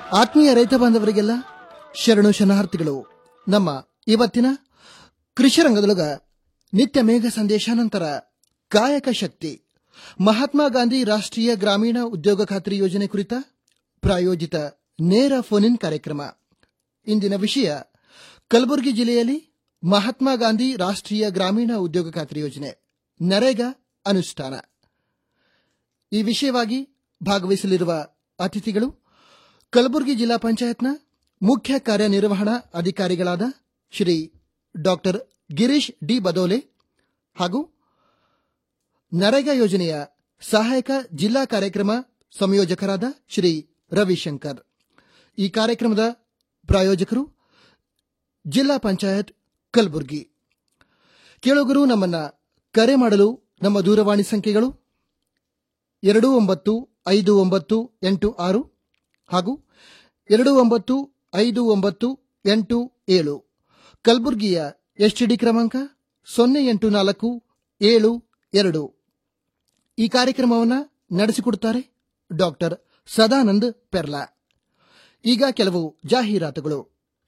ಆತ್ಮೀಯ ರೈತ ಬಾಂಧವರಿಗೆಲ್ಲ ಶರಣು ಶರಣಾರ್ಥಿಗಳು ನಮ್ಮ ಇವತ್ತಿನ ಕೃಷಿ ರಂಗದೊಳಗ ನಿತ್ಯ ಮೇಘ ಸಂದೇಶ ನಂತರ ಕಾಯಕ ಶಕ್ತಿ ಮಹಾತ್ಮ ಗಾಂಧಿ ರಾಷ್ಟ್ರೀಯ ಗ್ರಾಮೀಣ ಉದ್ಯೋಗ ಖಾತ್ರಿ ಯೋಜನೆ ಕುರಿತ ಪ್ರಾಯೋಜಿತ ನೇರ ಫೋನ್ ಇನ್ ಕಾರ್ಯಕ್ರಮ ಇಂದಿನ ವಿಷಯ ಕಲಬುರಗಿ ಜಿಲ್ಲೆಯಲ್ಲಿ ಮಹಾತ್ಮ ಗಾಂಧಿ ರಾಷ್ಟ್ರೀಯ ಗ್ರಾಮೀಣ ಉದ್ಯೋಗ ಖಾತ್ರಿ ಯೋಜನೆ ನರೇಗಾ ಅನುಷ್ಠಾನ ಈ ವಿಷಯವಾಗಿ ಭಾಗವಹಿಸಲಿರುವ ಅತಿಥಿಗಳು ಕಲಬುರಗಿ ಜಿಲ್ಲಾ ಪಂಚಾಯತ್ನ ಮುಖ್ಯ ಕಾರ್ಯನಿರ್ವಹಣಾ ಅಧಿಕಾರಿಗಳಾದ ಶ್ರೀ ಡಾಕ್ಟರ್ ಗಿರೀಶ್ ಡಿ ಬದೋಲೆ ಹಾಗೂ ನರೇಗಾ ಯೋಜನೆಯ ಸಹಾಯಕ ಜಿಲ್ಲಾ ಕಾರ್ಯಕ್ರಮ ಸಂಯೋಜಕರಾದ ಶ್ರೀ ರವಿಶಂಕರ್ ಈ ಕಾರ್ಯಕ್ರಮದ ಪ್ರಾಯೋಜಕರು ಜಿಲ್ಲಾ ಪಂಚಾಯತ್ ಕಲಬುರಗಿ ಕೇಳುಗರು ನಮ್ಮನ್ನ ಕರೆ ಮಾಡಲು ನಮ್ಮ ದೂರವಾಣಿ ಸಂಖ್ಯೆಗಳು ಎರಡು ಒಂಬತ್ತು ಐದು ಒಂಬತ್ತು ಎಂಟು ಆರು ಹಾಗೂ ಎರಡು ಒಂಬತ್ತು ಐದು ಒಂಬತ್ತು ಎಂಟು ಏಳು ಕಲಬುರಗಿಯ ಎಸ್ಟಿಡಿ ಕ್ರಮಾಂಕ ಸೊನ್ನೆ ಎಂಟು ನಾಲ್ಕು ಏಳು ಎರಡು ಈ ಕಾರ್ಯಕ್ರಮವನ್ನು ನಡೆಸಿಕೊಡುತ್ತಾರೆ ಡಾಕ್ಟರ್ ಸದಾನಂದ್ ಪೆರ್ಲಾ ಈಗ ಕೆಲವು ಜಾಹೀರಾತುಗಳು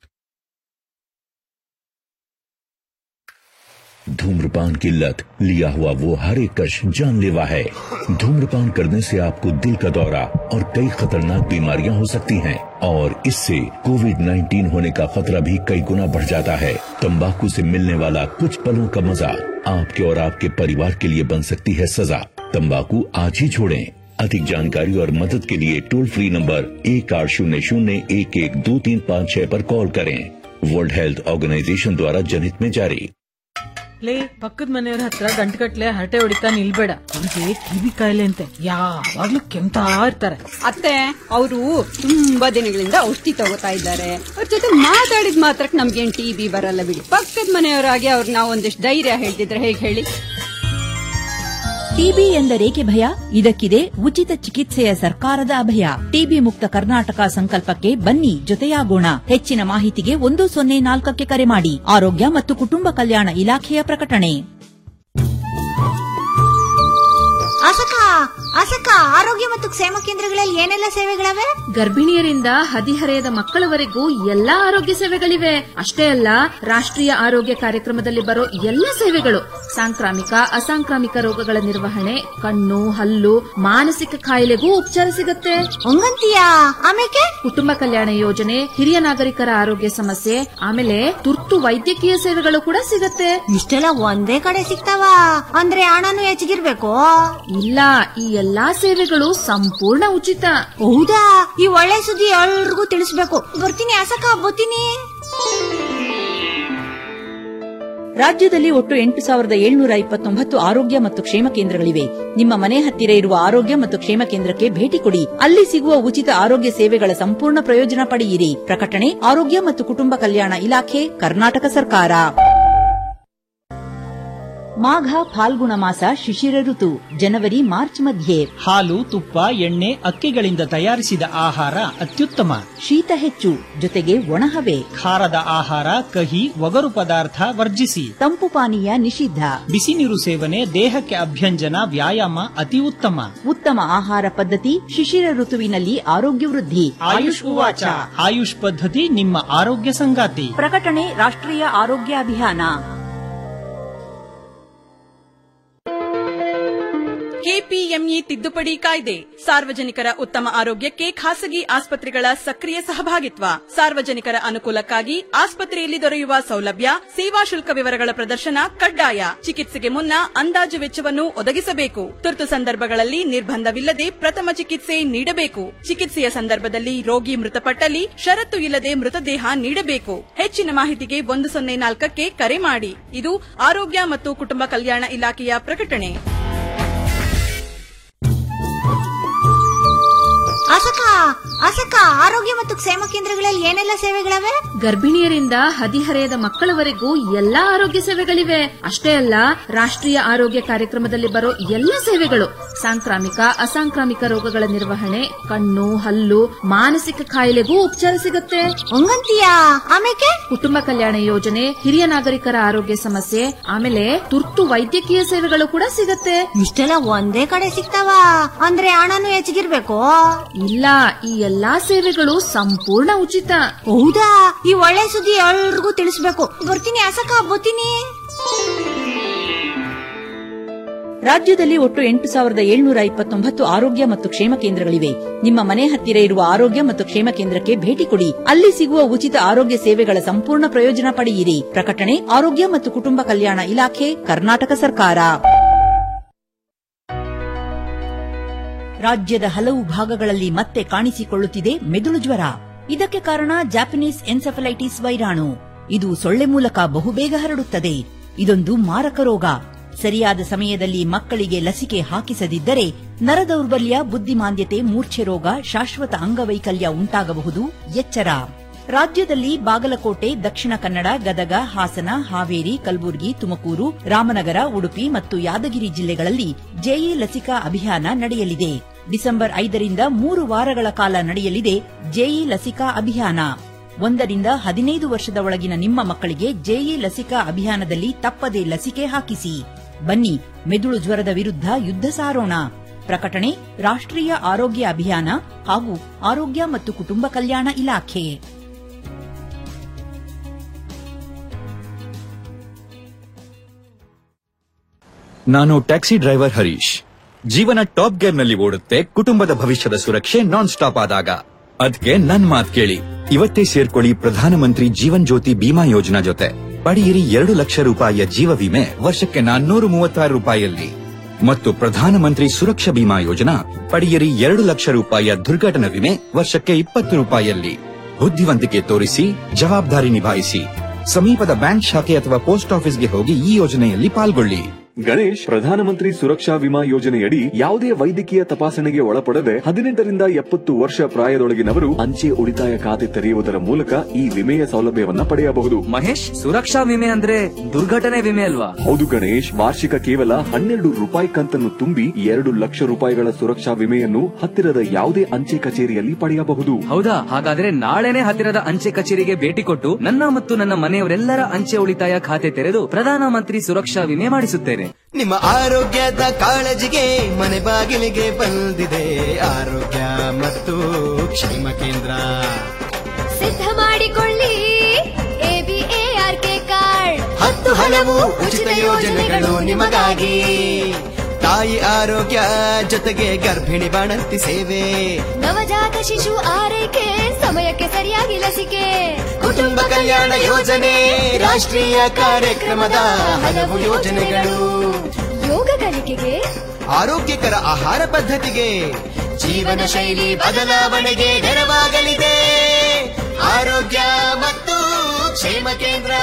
धूम्रपान की लत लिया हुआ वो हर एक कश जानलेवा है धूम्रपान करने से आपको दिल का दौरा और कई खतरनाक बीमारियां हो सकती हैं और इससे कोविड 19 होने का खतरा भी कई गुना बढ़ जाता है तंबाकू से मिलने वाला कुछ पलों का मजा आपके और आपके परिवार के लिए बन सकती है सजा तंबाकू आज ही छोड़ें अधिक जानकारी और मदद के लिए टोल फ्री नंबर एक आठ शून्य शून्य एक एक दो तीन पाँच छह पर कॉल करें वर्ल्ड हेल्थ ऑर्गेनाइजेशन द्वारा जनहित में जारी ಲೇ ಪಕ್ಕದ ಮನೆಯವ್ರ ಹತ್ರ ಗಂಟುಗಟ್ಲೆ ಹರಟೆ ಹೊಡಿತಾ ನಿಲ್ಬೇಡ ಅವ್ರಿಗೆ ಕಿವಿ ಕಾಯಿಲೆ ಅಂತೆ ಯಾವಾಗ್ಲೂ ಕೆಮ್ತಾ ಇರ್ತಾರೆ ಅತ್ತೆ ಅವರು ತುಂಬಾ ದಿನಗಳಿಂದ ಔಷಧಿ ತಗೋತಾ ಇದ್ದಾರೆ ಅವ್ರ ಜೊತೆ ಮಾತಾಡಿದ ಮಾತ್ರಕ್ಕೆ ನಮ್ಗೇನ್ ಟಿ ಬಿ ಬರಲ್ಲ ಬಿಡಿ ಪಕ್ಕದ ಮನೆಯವರಾಗಿ ಅವ್ರಿಗೆ ನಾವು ಒಂದಿಷ್ಟು ಧೈರ್ಯ ಹೇಳ್ತಿದ್ರೆ ಹೇಗೆ ಹೇಳಿ ಟಿಬಿ ಎಂದರೇಕೆ ಭಯ ಇದಕ್ಕಿದೆ ಉಚಿತ ಚಿಕಿತ್ಸೆಯ ಸರ್ಕಾರದ ಅಭಯ ಟಿಬಿ ಮುಕ್ತ ಕರ್ನಾಟಕ ಸಂಕಲ್ಪಕ್ಕೆ ಬನ್ನಿ ಜೊತೆಯಾಗೋಣ ಹೆಚ್ಚಿನ ಮಾಹಿತಿಗೆ ಒಂದು ಸೊನ್ನೆ ನಾಲ್ಕಕ್ಕೆ ಕರೆ ಮಾಡಿ ಆರೋಗ್ಯ ಮತ್ತು ಕುಟುಂಬ ಕಲ್ಯಾಣ ಇಲಾಖೆಯ ಪ್ರಕಟಣೆ ಅಸಕ ಅಸಕ ಆರೋಗ್ಯ ಮತ್ತು ಕ್ಷೇಮ ಕೇಂದ್ರಗಳಲ್ಲಿ ಏನೆಲ್ಲ ಸೇವೆಗಳವೆ ಗರ್ಭಿಣಿಯರಿಂದ ಹದಿಹರೆಯದ ಮಕ್ಕಳವರೆಗೂ ಎಲ್ಲಾ ಆರೋಗ್ಯ ಸೇವೆಗಳಿವೆ ಅಷ್ಟೇ ಅಲ್ಲ ರಾಷ್ಟ್ರೀಯ ಆರೋಗ್ಯ ಕಾರ್ಯಕ್ರಮದಲ್ಲಿ ಬರೋ ಎಲ್ಲ ಸೇವೆಗಳು ಸಾಂಕ್ರಾಮಿಕ ಅಸಾಂಕ್ರಾಮಿಕ ರೋಗಗಳ ನಿರ್ವಹಣೆ ಕಣ್ಣು ಹಲ್ಲು ಮಾನಸಿಕ ಕಾಯಿಲೆಗೂ ಉಪಚಾರ ಸಿಗುತ್ತೆ ಹಂಗಂತೀಯಾ ಆಮೇಲೆ ಕುಟುಂಬ ಕಲ್ಯಾಣ ಯೋಜನೆ ಹಿರಿಯ ನಾಗರಿಕರ ಆರೋಗ್ಯ ಸಮಸ್ಯೆ ಆಮೇಲೆ ತುರ್ತು ವೈದ್ಯಕೀಯ ಸೇವೆಗಳು ಕೂಡ ಸಿಗತ್ತೆ ಇಷ್ಟೆಲ್ಲ ಒಂದೇ ಕಡೆ ಸಿಗ್ತಾವ ಅಂದ್ರೆ ಹಣನು ಹೆಚ್ಚಿಗಿರ್ಬೇಕು ಇಲ್ಲ ಈ ಎಲ್ಲಾ ಸೇವೆಗಳು ಸಂಪೂರ್ಣ ಉಚಿತ ಹೌದಾ ಈ ಒಳ್ಳೆ ಸುದ್ದಿ ಎಲ್ರಿಗೂ ತಿಳಿಸ್ಬೇಕು ಬರ್ತೀನಿ ಅಸಕ ಬರ್ತೀನಿ ರಾಜ್ಯದಲ್ಲಿ ಒಟ್ಟು ಎಂಟು ಸಾವಿರದ ಏಳ್ನೂರ ಇಪ್ಪತ್ತೊಂಬತ್ತು ಆರೋಗ್ಯ ಮತ್ತು ಕ್ಷೇಮ ಕೇಂದ್ರಗಳಿವೆ ನಿಮ್ಮ ಮನೆ ಹತ್ತಿರ ಇರುವ ಆರೋಗ್ಯ ಮತ್ತು ಕ್ಷೇಮ ಕೇಂದ್ರಕ್ಕೆ ಭೇಟಿ ಕೊಡಿ ಅಲ್ಲಿ ಸಿಗುವ ಉಚಿತ ಆರೋಗ್ಯ ಸೇವೆಗಳ ಸಂಪೂರ್ಣ ಪ್ರಯೋಜನ ಪಡೆಯಿರಿ ಪ್ರಕಟಣೆ ಆರೋಗ್ಯ ಮತ್ತು ಕುಟುಂಬ ಕಲ್ಯಾಣ ಇಲಾಖೆ ಕರ್ನಾಟಕ ಸರ್ಕಾರ ಮಾಘ ಫಾಲ್ಗುಣ ಮಾಸ ಶಿಶಿರ ಋತು ಜನವರಿ ಮಾರ್ಚ್ ಮಧ್ಯೆ ಹಾಲು ತುಪ್ಪ ಎಣ್ಣೆ ಅಕ್ಕಿಗಳಿಂದ ತಯಾರಿಸಿದ ಆಹಾರ ಅತ್ಯುತ್ತಮ ಶೀತ ಹೆಚ್ಚು ಜೊತೆಗೆ ಒಣಹವೆ ಖಾರದ ಆಹಾರ ಕಹಿ ಒಗರು ಪದಾರ್ಥ ವರ್ಜಿಸಿ ತಂಪು ಪಾನೀಯ ನಿಷಿದ್ಧ ಬಿಸಿ ನೀರು ಸೇವನೆ ದೇಹಕ್ಕೆ ಅಭ್ಯಂಜನ ವ್ಯಾಯಾಮ ಅತಿ ಉತ್ತಮ ಉತ್ತಮ ಆಹಾರ ಪದ್ಧತಿ ಶಿಶಿರ ಋತುವಿನಲ್ಲಿ ಆರೋಗ್ಯ ವೃದ್ಧಿ ಆಯುಷ್ ಉವಾಚ ಆಯುಷ್ ಪದ್ಧತಿ ನಿಮ್ಮ ಆರೋಗ್ಯ ಸಂಗಾತಿ ಪ್ರಕಟಣೆ ರಾಷ್ಟ್ರೀಯ ಆರೋಗ್ಯ ಅಭಿಯಾನ ಕೆಪಿಎಂಇ ತಿದ್ದುಪಡಿ ಕಾಯ್ದೆ ಸಾರ್ವಜನಿಕರ ಉತ್ತಮ ಆರೋಗ್ಯಕ್ಕೆ ಖಾಸಗಿ ಆಸ್ಪತ್ರೆಗಳ ಸಕ್ರಿಯ ಸಹಭಾಗಿತ್ವ ಸಾರ್ವಜನಿಕರ ಅನುಕೂಲಕ್ಕಾಗಿ ಆಸ್ಪತ್ರೆಯಲ್ಲಿ ದೊರೆಯುವ ಸೌಲಭ್ಯ ಸೇವಾ ಶುಲ್ಕ ವಿವರಗಳ ಪ್ರದರ್ಶನ ಕಡ್ಡಾಯ ಚಿಕಿತ್ಸೆಗೆ ಮುನ್ನ ಅಂದಾಜು ವೆಚ್ಚವನ್ನು ಒದಗಿಸಬೇಕು ತುರ್ತು ಸಂದರ್ಭಗಳಲ್ಲಿ ನಿರ್ಬಂಧವಿಲ್ಲದೆ ಪ್ರಥಮ ಚಿಕಿತ್ಸೆ ನೀಡಬೇಕು ಚಿಕಿತ್ಸೆಯ ಸಂದರ್ಭದಲ್ಲಿ ರೋಗಿ ಮೃತಪಟ್ಟಲ್ಲಿ ಷರತ್ತು ಇಲ್ಲದೆ ಮೃತದೇಹ ನೀಡಬೇಕು ಹೆಚ್ಚಿನ ಮಾಹಿತಿಗೆ ಒಂದು ಸೊನ್ನೆ ನಾಲ್ಕಕ್ಕೆ ಕರೆ ಮಾಡಿ ಇದು ಆರೋಗ್ಯ ಮತ್ತು ಕುಟುಂಬ ಕಲ್ಯಾಣ ಇಲಾಖೆಯ ಪ್ರಕಟಣೆ ಅಸಕ ಅಸಕ ಆರೋಗ್ಯ ಮತ್ತು ಕ್ಷೇಮ ಕೇಂದ್ರಗಳಲ್ಲಿ ಏನೆಲ್ಲ ಸೇವೆಗಳವೆ ಗರ್ಭಿಣಿಯರಿಂದ ಹದಿಹರೆಯದ ಮಕ್ಕಳವರೆಗೂ ಎಲ್ಲಾ ಆರೋಗ್ಯ ಸೇವೆಗಳಿವೆ ಅಷ್ಟೇ ಅಲ್ಲ ರಾಷ್ಟ್ರೀಯ ಆರೋಗ್ಯ ಕಾರ್ಯಕ್ರಮದಲ್ಲಿ ಬರೋ ಎಲ್ಲ ಸೇವೆಗಳು ಸಾಂಕ್ರಾಮಿಕ ಅಸಾಂಕ್ರಾಮಿಕ ರೋಗಗಳ ನಿರ್ವಹಣೆ ಕಣ್ಣು ಹಲ್ಲು ಮಾನಸಿಕ ಕಾಯಿಲೆಗೂ ಉಪಚಾರ ಸಿಗುತ್ತೆ ಹಂಗಂತೀಯಾ ಆಮೇಲೆ ಕುಟುಂಬ ಕಲ್ಯಾಣ ಯೋಜನೆ ಹಿರಿಯ ನಾಗರಿಕರ ಆರೋಗ್ಯ ಸಮಸ್ಯೆ ಆಮೇಲೆ ತುರ್ತು ವೈದ್ಯಕೀಯ ಸೇವೆಗಳು ಕೂಡ ಸಿಗತ್ತೆ ಇಷ್ಟೆಲ್ಲ ಒಂದೇ ಕಡೆ ಸಿಗ್ತಾವ ಅಂದ್ರೆ ಹಣನು ಹೆಚ್ಚಿಗಿರ್ಬೇಕು ಇಲ್ಲ ಈ ಎಲ್ಲಾ ಸೇವೆಗಳು ಸಂಪೂರ್ಣ ಉಚಿತ ಹೌದಾ ಈ ಒಳ್ಳೆ ಸುದ್ದಿ ಎಲ್ರಿಗೂ ತಿಳಿಸ್ಬೇಕು ಬರ್ತೀನಿ ಅಸಕ ಬರ್ತೀನಿ ರಾಜ್ಯದಲ್ಲಿ ಒಟ್ಟು ಎಂಟು ಸಾವಿರದ ಏಳ್ನೂರ ಇಪ್ಪತ್ತೊಂಬತ್ತು ಆರೋಗ್ಯ ಮತ್ತು ಕ್ಷೇಮ ಕೇಂದ್ರಗಳಿವೆ ನಿಮ್ಮ ಮನೆ ಹತ್ತಿರ ಇರುವ ಆರೋಗ್ಯ ಮತ್ತು ಕ್ಷೇಮ ಕೇಂದ್ರಕ್ಕೆ ಭೇಟಿ ಕೊಡಿ ಅಲ್ಲಿ ಸಿಗುವ ಉಚಿತ ಆರೋಗ್ಯ ಸೇವೆಗಳ ಸಂಪೂರ್ಣ ಪ್ರಯೋಜನ ಪಡೆಯಿರಿ ಪ್ರಕಟಣೆ ಆರೋಗ್ಯ ಮತ್ತು ಕುಟುಂಬ ಕಲ್ಯಾಣ ಇಲಾಖೆ ಕರ್ನಾಟಕ ಸರ್ಕಾರ ರಾಜ್ಯದ ಹಲವು ಭಾಗಗಳಲ್ಲಿ ಮತ್ತೆ ಕಾಣಿಸಿಕೊಳ್ಳುತ್ತಿದೆ ಮೆದುಳು ಜ್ವರ ಇದಕ್ಕೆ ಕಾರಣ ಜಾಪನೀಸ್ ಎನ್ಸೆಫಲೈಟಿಸ್ ವೈರಾಣು ಇದು ಸೊಳ್ಳೆ ಮೂಲಕ ಬಹುಬೇಗ ಹರಡುತ್ತದೆ ಇದೊಂದು ಮಾರಕ ರೋಗ ಸರಿಯಾದ ಸಮಯದಲ್ಲಿ ಮಕ್ಕಳಿಗೆ ಲಸಿಕೆ ಹಾಕಿಸದಿದ್ದರೆ ನರದೌರ್ಬಲ್ಯ ಬುದ್ಧಿಮಾಂದ್ಯತೆ ಮೂರ್ಛೆ ರೋಗ ಶಾಶ್ವತ ಅಂಗವೈಕಲ್ಯ ಉಂಟಾಗಬಹುದು ಎಚ್ಚರ ರಾಜ್ಯದಲ್ಲಿ ಬಾಗಲಕೋಟೆ ದಕ್ಷಿಣ ಕನ್ನಡ ಗದಗ ಹಾಸನ ಹಾವೇರಿ ಕಲಬುರಗಿ ತುಮಕೂರು ರಾಮನಗರ ಉಡುಪಿ ಮತ್ತು ಯಾದಗಿರಿ ಜಿಲ್ಲೆಗಳಲ್ಲಿ ಜೆಇ ಲಸಿಕಾ ಅಭಿಯಾನ ನಡೆಯಲಿದೆ ಡಿಸೆಂಬರ್ ಐದರಿಂದ ಮೂರು ವಾರಗಳ ಕಾಲ ನಡೆಯಲಿದೆ ಜೆಇ ಲಸಿಕಾ ಅಭಿಯಾನ ಒಂದರಿಂದ ಹದಿನೈದು ವರ್ಷದ ಒಳಗಿನ ನಿಮ್ಮ ಮಕ್ಕಳಿಗೆ ಜೆಇ ಲಸಿಕಾ ಅಭಿಯಾನದಲ್ಲಿ ತಪ್ಪದೇ ಲಸಿಕೆ ಹಾಕಿಸಿ ಬನ್ನಿ ಮೆದುಳು ಜ್ವರದ ವಿರುದ್ಧ ಯುದ್ಧ ಸಾರೋಣ ಪ್ರಕಟಣೆ ರಾಷ್ಟ್ರೀಯ ಆರೋಗ್ಯ ಅಭಿಯಾನ ಹಾಗೂ ಆರೋಗ್ಯ ಮತ್ತು ಕುಟುಂಬ ಕಲ್ಯಾಣ ಇಲಾಖೆ ನಾನು ಟ್ಯಾಕ್ಸಿ ಡ್ರೈವರ್ ಹರೀಶ್ ಜೀವನ ಟಾಪ್ ಗೇರ್ ನಲ್ಲಿ ಓಡುತ್ತೆ ಕುಟುಂಬದ ಭವಿಷ್ಯದ ಸುರಕ್ಷೆ ನಾನ್ ಸ್ಟಾಪ್ ಆದಾಗ ಅದಕ್ಕೆ ನನ್ ಮಾತ್ ಕೇಳಿ ಇವತ್ತೇ ಸೇರ್ಕೊಳ್ಳಿ ಪ್ರಧಾನಮಂತ್ರಿ ಜೀವನ್ ಜ್ಯೋತಿ ಬಿಮಾ ಯೋಜನಾ ಜೊತೆ ಪಡೆಯಿರಿ ಎರಡು ಲಕ್ಷ ರೂಪಾಯಿಯ ಜೀವ ವಿಮೆ ವರ್ಷಕ್ಕೆ ನಾನ್ನೂರು ಮೂವತ್ತಾರು ರೂಪಾಯಿಯಲ್ಲಿ ಮತ್ತು ಪ್ರಧಾನಮಂತ್ರಿ ಸುರಕ್ಷಾ ಬಿಮಾ ಯೋಜನಾ ಪಡೆಯಿರಿ ಎರಡು ಲಕ್ಷ ರೂಪಾಯಿಯ ದುರ್ಘಟನಾ ವಿಮೆ ವರ್ಷಕ್ಕೆ ಇಪ್ಪತ್ತು ರೂಪಾಯಿಯಲ್ಲಿ ಬುದ್ಧಿವಂತಿಕೆ ತೋರಿಸಿ ಜವಾಬ್ದಾರಿ ನಿಭಾಯಿಸಿ ಸಮೀಪದ ಬ್ಯಾಂಕ್ ಶಾಖೆ ಅಥವಾ ಪೋಸ್ಟ್ ಆಫೀಸ್ಗೆ ಹೋಗಿ ಈ ಯೋಜನೆಯಲ್ಲಿ ಪಾಲ್ಗೊಳ್ಳಿ ಗಣೇಶ್ ಪ್ರಧಾನಮಂತ್ರಿ ಸುರಕ್ಷಾ ವಿಮಾ ಯೋಜನೆಯಡಿ ಯಾವುದೇ ವೈದ್ಯಕೀಯ ತಪಾಸಣೆಗೆ ಒಳಪಡದೆ ಹದಿನೆಂಟರಿಂದ ಎಪ್ಪತ್ತು ವರ್ಷ ಪ್ರಾಯದೊಳಗಿನವರು ಅಂಚೆ ಉಳಿತಾಯ ಖಾತೆ ತೆರೆಯುವುದರ ಮೂಲಕ ಈ ವಿಮೆಯ ಸೌಲಭ್ಯವನ್ನ ಪಡೆಯಬಹುದು ಮಹೇಶ್ ಸುರಕ್ಷಾ ವಿಮೆ ಅಂದ್ರೆ ದುರ್ಘಟನೆ ವಿಮೆ ಅಲ್ವಾ ಹೌದು ಗಣೇಶ್ ವಾರ್ಷಿಕ ಕೇವಲ ಹನ್ನೆರಡು ರೂಪಾಯಿ ಕಂತನ್ನು ತುಂಬಿ ಎರಡು ಲಕ್ಷ ರೂಪಾಯಿಗಳ ಸುರಕ್ಷಾ ವಿಮೆಯನ್ನು ಹತ್ತಿರದ ಯಾವುದೇ ಅಂಚೆ ಕಚೇರಿಯಲ್ಲಿ ಪಡೆಯಬಹುದು ಹೌದಾ ಹಾಗಾದ್ರೆ ನಾಳೆನೆ ಹತ್ತಿರದ ಅಂಚೆ ಕಚೇರಿಗೆ ಭೇಟಿ ಕೊಟ್ಟು ನನ್ನ ಮತ್ತು ನನ್ನ ಮನೆಯವರೆಲ್ಲರ ಅಂಚೆ ಉಳಿತಾಯ ಖಾತೆ ತೆರೆದು ಪ್ರಧಾನಮಂತ್ರಿ ಸುರಕ್ಷಾ ವಿಮೆ ಮಾಡಿಸುತ್ತೇನೆ ನಿಮ್ಮ ಆರೋಗ್ಯದ ಕಾಳಜಿಗೆ ಮನೆ ಬಾಗಿಲಿಗೆ ಬಂದಿದೆ ಆರೋಗ್ಯ ಮತ್ತು ಕ್ಷೇಮ ಕೇಂದ್ರ ಸಿದ್ಧ ಮಾಡಿಕೊಳ್ಳಿ ಎಬಿಎಆರ್ಕೆ ಕಾರ್ಡ್ ಹತ್ತು ಹಲವು ಉಚಿತ ಯೋಜನೆಗಳು ನಿಮಗಾಗಿ ತಾಯಿ ಆರೋಗ್ಯ ಜೊತೆಗೆ ಗರ್ಭಿಣಿ ಬಾಣಂತಿ ಸೇವೆ ನವಜಾತ ಶಿಶು ಆರೈಕೆ ಸಮಯಕ್ಕೆ ಸರಿಯಾಗಿ ಲಸಿಕೆ ಕುಟುಂಬ ಕಲ್ಯಾಣ ಯೋಜನೆ ರಾಷ್ಟ್ರೀಯ ಕಾರ್ಯಕ್ರಮದ ಹಲವು ಯೋಜನೆಗಳು ಯೋಗ ಕಲಿಕೆಗೆ ಆರೋಗ್ಯಕರ ಆಹಾರ ಪದ್ಧತಿಗೆ ಜೀವನ ಶೈಲಿ ಬದಲಾವಣೆಗೆ ನೆರವಾಗಲಿದೆ ಆರೋಗ್ಯ ಮತ್ತು ಕ್ಷೇಮ ಕೇಂದ್ರ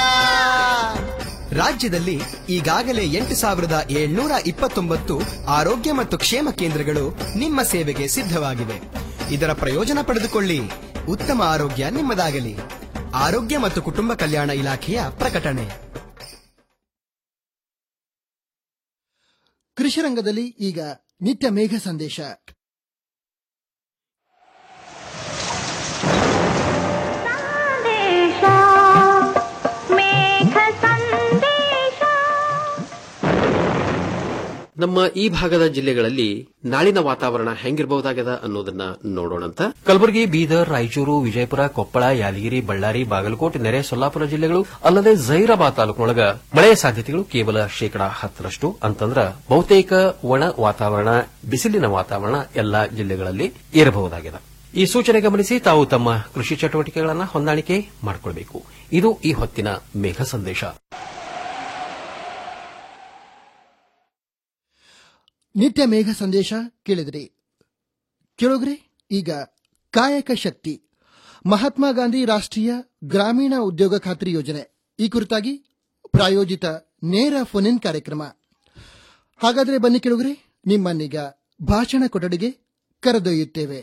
ರಾಜ್ಯದಲ್ಲಿ ಈಗಾಗಲೇ ಎಂಟು ಸಾವಿರದ ಏಳ್ನೂರ ಇಪ್ಪತ್ತೊಂಬತ್ತು ಆರೋಗ್ಯ ಮತ್ತು ಕ್ಷೇಮ ಕೇಂದ್ರಗಳು ನಿಮ್ಮ ಸೇವೆಗೆ ಸಿದ್ಧವಾಗಿವೆ ಇದರ ಪ್ರಯೋಜನ ಪಡೆದುಕೊಳ್ಳಿ ಉತ್ತಮ ಆರೋಗ್ಯ ನಿಮ್ಮದಾಗಲಿ ಆರೋಗ್ಯ ಮತ್ತು ಕುಟುಂಬ ಕಲ್ಯಾಣ ಇಲಾಖೆಯ ಪ್ರಕಟಣೆ ಕೃಷಿ ರಂಗದಲ್ಲಿ ಈಗ ನಿತ್ಯ ಮೇಘ ಸಂದೇಶ ನಮ್ಮ ಈ ಭಾಗದ ಜಿಲ್ಲೆಗಳಲ್ಲಿ ನಾಳಿನ ವಾತಾವರಣ ಹೆಂಗಿರಬಹುದಾಗದ ಅನ್ನೋದನ್ನ ನೋಡೋಣಂತ ಕಲಬುರಗಿ ಬೀದರ್ ರಾಯಚೂರು ವಿಜಯಪುರ ಕೊಪ್ಪಳ ಯಾದಗಿರಿ ಬಳ್ಳಾರಿ ಬಾಗಲಕೋಟೆ ನೆರೆ ಸೊಲ್ಲಾಪುರ ಜಿಲ್ಲೆಗಳು ಅಲ್ಲದೆ ಜೈರಾಬಾದ್ ತಾಲೂಕಿನೊಳಗ ಮಳೆಯ ಸಾಧ್ಯತೆಗಳು ಕೇವಲ ಶೇಕಡಾ ಹತ್ತರಷ್ಟು ಅಂತಂದ್ರ ಬಹುತೇಕ ಒಣ ವಾತಾವರಣ ಬಿಸಿಲಿನ ವಾತಾವರಣ ಎಲ್ಲಾ ಜಿಲ್ಲೆಗಳಲ್ಲಿ ಇರಬಹುದಾಗಿದೆ ಈ ಸೂಚನೆ ಗಮನಿಸಿ ತಾವು ತಮ್ಮ ಕೃಷಿ ಚಟುವಟಿಕೆಗಳನ್ನು ಹೊಂದಾಣಿಕೆ ಮಾಡಿಕೊಳ್ಳಬೇಕು ಇದು ಈ ಹೊತ್ತಿನ ಮೇಘ ಸಂದೇಶ ನಿತ್ಯ ಮೇಘ ಸಂದೇಶ ಕೇಳಿದ್ರಿ ಕೇಳೋಗ್ರಿ ಈಗ ಕಾಯಕ ಶಕ್ತಿ ಮಹಾತ್ಮ ಗಾಂಧಿ ರಾಷ್ಟ್ರೀಯ ಗ್ರಾಮೀಣ ಉದ್ಯೋಗ ಖಾತ್ರಿ ಯೋಜನೆ ಈ ಕುರಿತಾಗಿ ಪ್ರಾಯೋಜಿತ ನೇರ ಫೋನ್ ಕಾರ್ಯಕ್ರಮ ಹಾಗಾದ್ರೆ ಬನ್ನಿ ಕೇಳುಗ್ರಿ ನಿಮ್ಮನ್ನೀಗ ಭಾಷಣ ಕೊಠಡಿಗೆ ಕರೆದೊಯ್ಯುತ್ತೇವೆ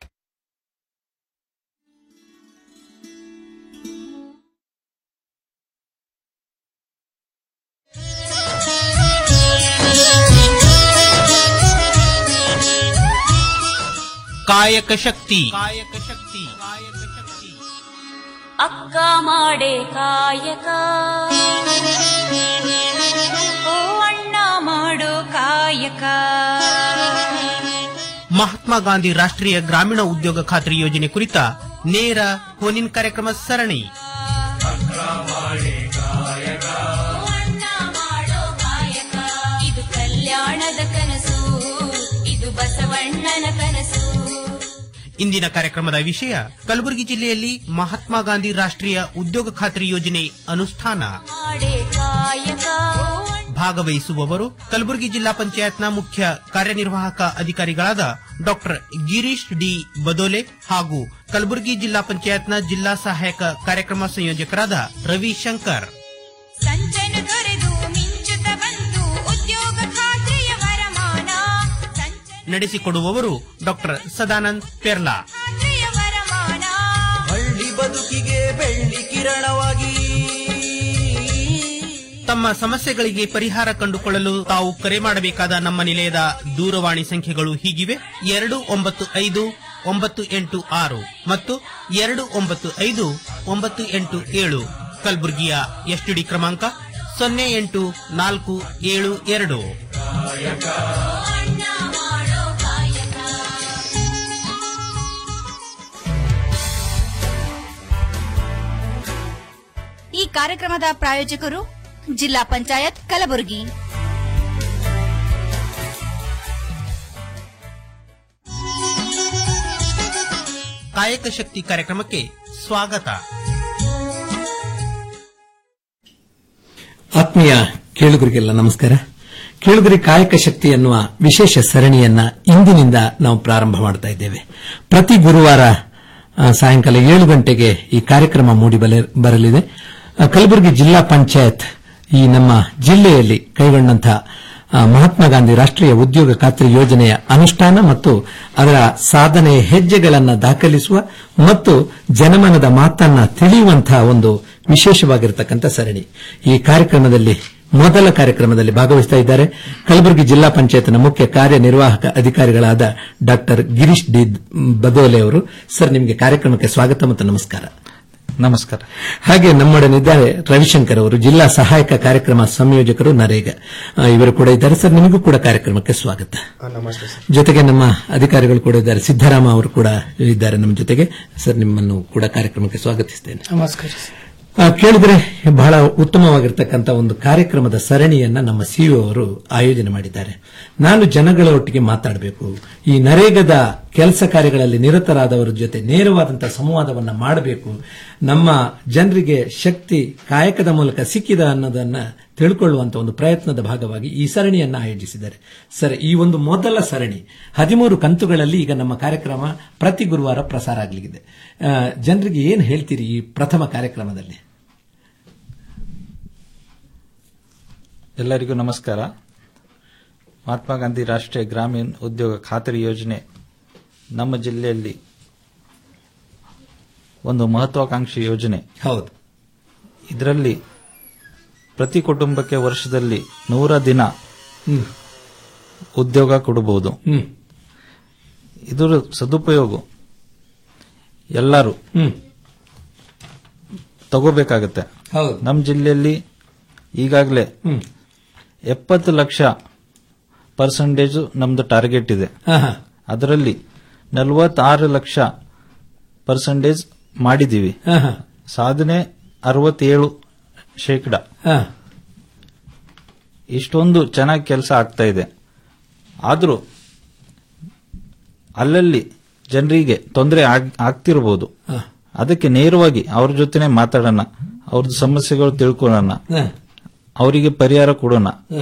ಕಾಯಕ ಶಕ್ತಿ ಕಾಯಕ ಶಕ್ತಿ ಅಕ್ಕ ಮಾಡೆ ಕಾಯಕ ಓ ಅಣ್ಣ ಮಾಡೋ ಕಾಯಕ ಮಹಾತ್ಮ ಗಾಂಧಿ ರಾಷ್ಟ್ರೀಯ ಗ್ರಾಮೀಣ ಉದ್ಯೋಗ ಖಾತ್ರಿ ಯೋಜನೆ ಕುರಿತ ನೇರ ಫೋನಿನ್ ಕಾರ್ಯಕ್ರಮ ಸರಣಿ ಇದು ಕಲ್ಯಾಣದ ಕನಸು ಇದು ಬಸವಣ್ಣನ ಕನಸು ಇಂದಿನ ಕಾರ್ಯಕ್ರಮದ ವಿಷಯ ಕಲಬುರಗಿ ಜಿಲ್ಲೆಯಲ್ಲಿ ಮಹಾತ್ಮ ಗಾಂಧಿ ರಾಷ್ಟ್ರೀಯ ಉದ್ಯೋಗ ಖಾತ್ರಿ ಯೋಜನೆ ಅನುಷ್ಠಾನ ಮಾಡೆ ಕಾಯಕ ಭಾಗವಹಿಸುವವರು ಕಲಬುರಗಿ ಜಿಲ್ಲಾ ಪಂಚಾಯತ್ನ ಮುಖ್ಯ ಕಾರ್ಯನಿರ್ವಾಹಕ ಅಧಿಕಾರಿಗಳಾದ ಡಾಕ್ಟರ್ ಗಿರೀಶ್ ಡಿ ಬದೋಲೆ ಹಾಗೂ ಕಲಬುರಗಿ ಜಿಲ್ಲಾ ಪಂಚಾಯತ್ನ ಜಿಲ್ಲಾ ಸಹಾಯಕ ಕಾರ್ಯಕ್ರಮ ಸಂಯೋಜಕರಾದ ರವಿಶಂಕರ್ ಸಂಚನು ತೊರೆದು ಮಿಂಚುತ್ತ ಬಂತು ಉದ್ಯೋಗ ಖಾತ್ರಿಯ ವರಮಾನ ನಡೆಸಿಕೊಡುವವರು ಡಾಕ್ಟರ್ ಸದಾನಂದ್ ಪೆರ್ಲಾ ಖಾತ್ರಿಯ ವರಮಾನ ಹಳ್ಳಿ ಬದುಕಿಗೆ ಬೆಳ್ಳಿ ಕಿರಣವಾಗಿ ತಮ್ಮ ಸಮಸ್ಯೆಗಳಿಗೆ ಪರಿಹಾರ ಕಂಡುಕೊಳ್ಳಲು ತಾವು ಕರೆ ಮಾಡಬೇಕಾದ ನಮ್ಮ ನಿಲಯದ ದೂರವಾಣಿ ಸಂಖ್ಯೆಗಳು ಹೀಗಿವೆ ಎರಡು ಒಂಬತ್ತು ಐದು ಒಂಬತ್ತು ಎಂಟು ಆರು ಮತ್ತು ಎರಡು ಒಂಬತ್ತು ಐದು ಒಂಬತ್ತು ಎಂಟು ಏಳು ಕಲಬುರಗಿಯ ಎಸ್ಟಿಡಿ ಕ್ರಮಾಂಕ ಸೊನ್ನೆ ಎಂಟು ನಾಲ್ಕು ಏಳು ಎರಡು ಈ ಕಾರ್ಯಕ್ರಮದ ಪ್ರಾಯೋಜಕರು ಜಿಲ್ಲಾ ಪಂಚಾಯತ್ ಕಲಬುರಗಿ ಕಾಯಕ ಶಕ್ತಿ ಕಾರ್ಯಕ್ರಮಕ್ಕೆ ಸ್ವಾಗತ ಆತ್ಮೀಯ ಕೇಳುಗರಿಗೆಲ್ಲ ನಮಸ್ಕಾರ ಕೇಳುಗರಿ ಕಾಯಕ ಶಕ್ತಿ ಎನ್ನುವ ವಿಶೇಷ ಸರಣಿಯನ್ನ ಇಂದಿನಿಂದ ನಾವು ಪ್ರಾರಂಭ ಮಾಡ್ತಾ ಇದ್ದೇವೆ ಪ್ರತಿ ಗುರುವಾರ ಆ, ಸಾಯಂಕಾಲ ಏಳು ಗಂಟೆಗೆ ಈ ಕಾರ್ಯಕ್ರಮ ಮೂಡಿ ಬಲೆ- ಬರಲಿದೆ ಆ, ಕಲಬುರಗಿ ಜಿಲ್ಲಾ ಪಂಚಾಯತ್ ಈ ನಮ್ಮ ಜಿಲ್ಲೆಯಲ್ಲಿ ಕೈಗೊಂಡಂತಹ ಆ, ಮಹಾತ್ಮ ಗಾಂಧಿ ರಾಷ್ಟ್ರೀಯ ಉದ್ಯೋಗ ಖಾತ್ರಿ ಯೋಜನೆಯ ಅನುಷ್ಠಾನ ಮತ್ತು ಅದರ ಸಾಧನೆಯ ಹೆಜ್ಜೆಗಳನ್ನು ದಾಖಲಿಸುವ ಮತ್ತು ಜನಮನದ ಮಾತನ್ನ ತಿಳಿಯುವಂತಹ ಒಂದು ವಿಶೇಷವಾಗಿರತಕ್ಕಂಥ ಸರಣಿ ಈ ಕಾರ್ಯಕ್ರಮದಲ್ಲಿ ಮೊದಲ ಕಾರ್ಯಕ್ರಮದಲ್ಲಿ ಭಾಗವಹಿಸ್ತಾ ಇದ್ದಾರೆ ಕಲಬುರಗಿ ಜಿಲ್ಲಾ ಪಂಚಾಯತ್ನ ಮುಖ್ಯ ಕಾರ್ಯನಿರ್ವಾಹಕ ಅಧಿಕಾರಿಗಳಾದ ಡಾಕ್ಟರ್ ಗಿರೀಶ್ ಡಿ ಬದೋಲೆ ಅವರು ಸರ್ ನಿಮಗೆ ಕಾರ್ಯಕ್ರಮಕ್ಕೆ ಸ್ವಾಗತ ಮತ್ತು ನಮಸ್ಕಾರ ನಮಸ್ಕಾರ ಹಾಗೆ ನಮ್ಮೊಡನಿದ್ದಾರೆ ರವಿಶಂಕರ್ ಅವರು ಜಿಲ್ಲಾ ಸಹಾಯಕ ಕಾರ್ಯಕ್ರಮ ಸಂಯೋಜಕರು ನರೇಗಾ ಆ, ಇವರು ಕೂಡ ಇದ್ದಾರೆ ಸರ್ ನಿಮಗೂ ಕೂಡ ಕಾರ್ಯಕ್ರಮಕ್ಕೆ ಸ್ವಾಗತ ನಮಸ್ತೆ ಸರ್ ಜೊತೆಗೆ ನಮ್ಮ ಅಧಿಕಾರಿಗಳು ಕೂಡ ಇದ್ದಾರೆ ಸಿದ್ದರಾಮ ಅವರು ಕೂಡ ಇದ್ದಾರೆ ನಮ್ಮ ಜೊತೆಗೆ ಸರ್ ನಿಮ್ಮನ್ನು ಕೂಡ ಕಾರ್ಯಕ್ರಮಕ್ಕೆ ಸ್ವಾಗತಿಸ್ತೇನೆ ನಮಸ್ಕಾರ ಆ, ಕೇಳಿದ್ರೆ ಬಹಳ ಉತ್ತಮವಾಗಿರ್ತಕ್ಕಂಥ ಒಂದು ಕಾರ್ಯಕ್ರಮದ ಸರಣಿಯನ್ನ ನಮ್ಮ ಸಿಇಒ ಅವರು ಆಯೋಜನೆ ಮಾಡಿದ್ದಾರೆ ನಾನು ಜನಗಳ ಒಟ್ಟಿಗೆ ಮಾತಾಡಬೇಕು ಈ ನರೇಗದ ಕೆಲಸ ಕಾರ್ಯಗಳಲ್ಲಿ ನಿರತರಾದವರ ಜೊತೆ ನೇರವಾದಂತಹ ಸಂವಾದವನ್ನ ಮಾಡಬೇಕು ನಮ್ಮ ಜನರಿಗೆ ಶಕ್ತಿ ಕಾಯಕದ ಮೂಲಕ ಸಿಕ್ಕಿದ ಅನ್ನೋದನ್ನ ತಿಳ್ಕೊಳ್ಳುವಂತ ಒಂದು ಪ್ರಯತ್ನದ ಭಾಗವಾಗಿ ಈ ಸರಣಿಯನ್ನ ಆಯೋಜಿಸಿದ್ದಾರೆ ಸರ್ ಈ ಒಂದು ಮೊದಲ ಸರಣಿ ಹದಿಮೂರು ಕಂತುಗಳಲ್ಲಿ ಈಗ ನಮ್ಮ ಕಾರ್ಯಕ್ರಮ ಪ್ರತಿ ಗುರುವಾರ ಪ್ರಸಾರ ಆಗಲಿದೆ ಜನರಿಗೆ ಏನ್ ಹೇಳ್ತೀರಿ ಈ ಪ್ರಥಮ ಕಾರ್ಯಕ್ರಮದಲ್ಲಿ ಎಲ್ಲರಿಗೂ ನಮಸ್ಕಾರ ಮಹಾತ್ಮ ಗಾಂಧಿ ರಾಷ್ಟ್ರೀಯ ಗ್ರಾಮೀಣ ಉದ್ಯೋಗ ಖಾತರಿ ಯೋಜನೆ ನಮ್ಮ ಜಿಲ್ಲೆಯಲ್ಲಿ ಒಂದು ಮಹತ್ವಾಕಾಂಕ್ಷಿ ಯೋಜನೆ ಹೌದು ಇದರಲ್ಲಿ ಪ್ರತಿ ಕುಟುಂಬಕ್ಕೆ ವರ್ಷದಲ್ಲಿ ನೂರ ದಿನ ಉದ್ಯೋಗ ಕೊಡಬಹುದು ಹ್ಮ್. ಇದರ ಸದುಪಯೋಗ ಎಲ್ಲರೂ ತಗೋಬೇಕಾಗತ್ತೆ ಹೌದು ನಮ್ಮ ಜಿಲ್ಲೆಯಲ್ಲಿ ಈಗಾಗಲೇ ಹ್ಮ್. ಎಪ್ಪತ್ತು ಲಕ್ಷ ಪರ್ಸೆಂಟೇಜ್ ನಮ್ದು ಟಾರ್ಗೆಟ್ ಇದೆ ಆಹಾ. ಅದರಲ್ಲಿ ನಲವತ್ತಾರು ಲಕ್ಷ ಪರ್ಸೆಂಟೇಜ್ ಮಾಡಿದೀವಿ ಆಹಾ. ಸಾಧನೆ ಅರವತ್ತೇಳು ಶೇಕಡ ಹಾ. ಇಷ್ಟೊಂದು ಚೆನ್ನಾಗಿ ಕೆಲಸ ಆಗ್ತಾ ಇದೆ ಆದರೂ ಅಲ್ಲಲ್ಲಿ ಜನರಿಗೆ ತೊಂದರೆ ಆಗ್ತಿರಬಹುದು ಹಾ. ಅದಕ್ಕೆ ನೇರವಾಗಿ ಅವ್ರ ಜೊತೆನೆ ಮಾತಾಡೋಣ ಅವ್ರದ್ದು ಸಮಸ್ಯೆಗಳು ತಿಳ್ಕೊಳ್ಳೋಣ ಹಾ. ಅವರಿಗೆ ಪರಿಹಾರ ಕೊಡೋಣ ಹಾ.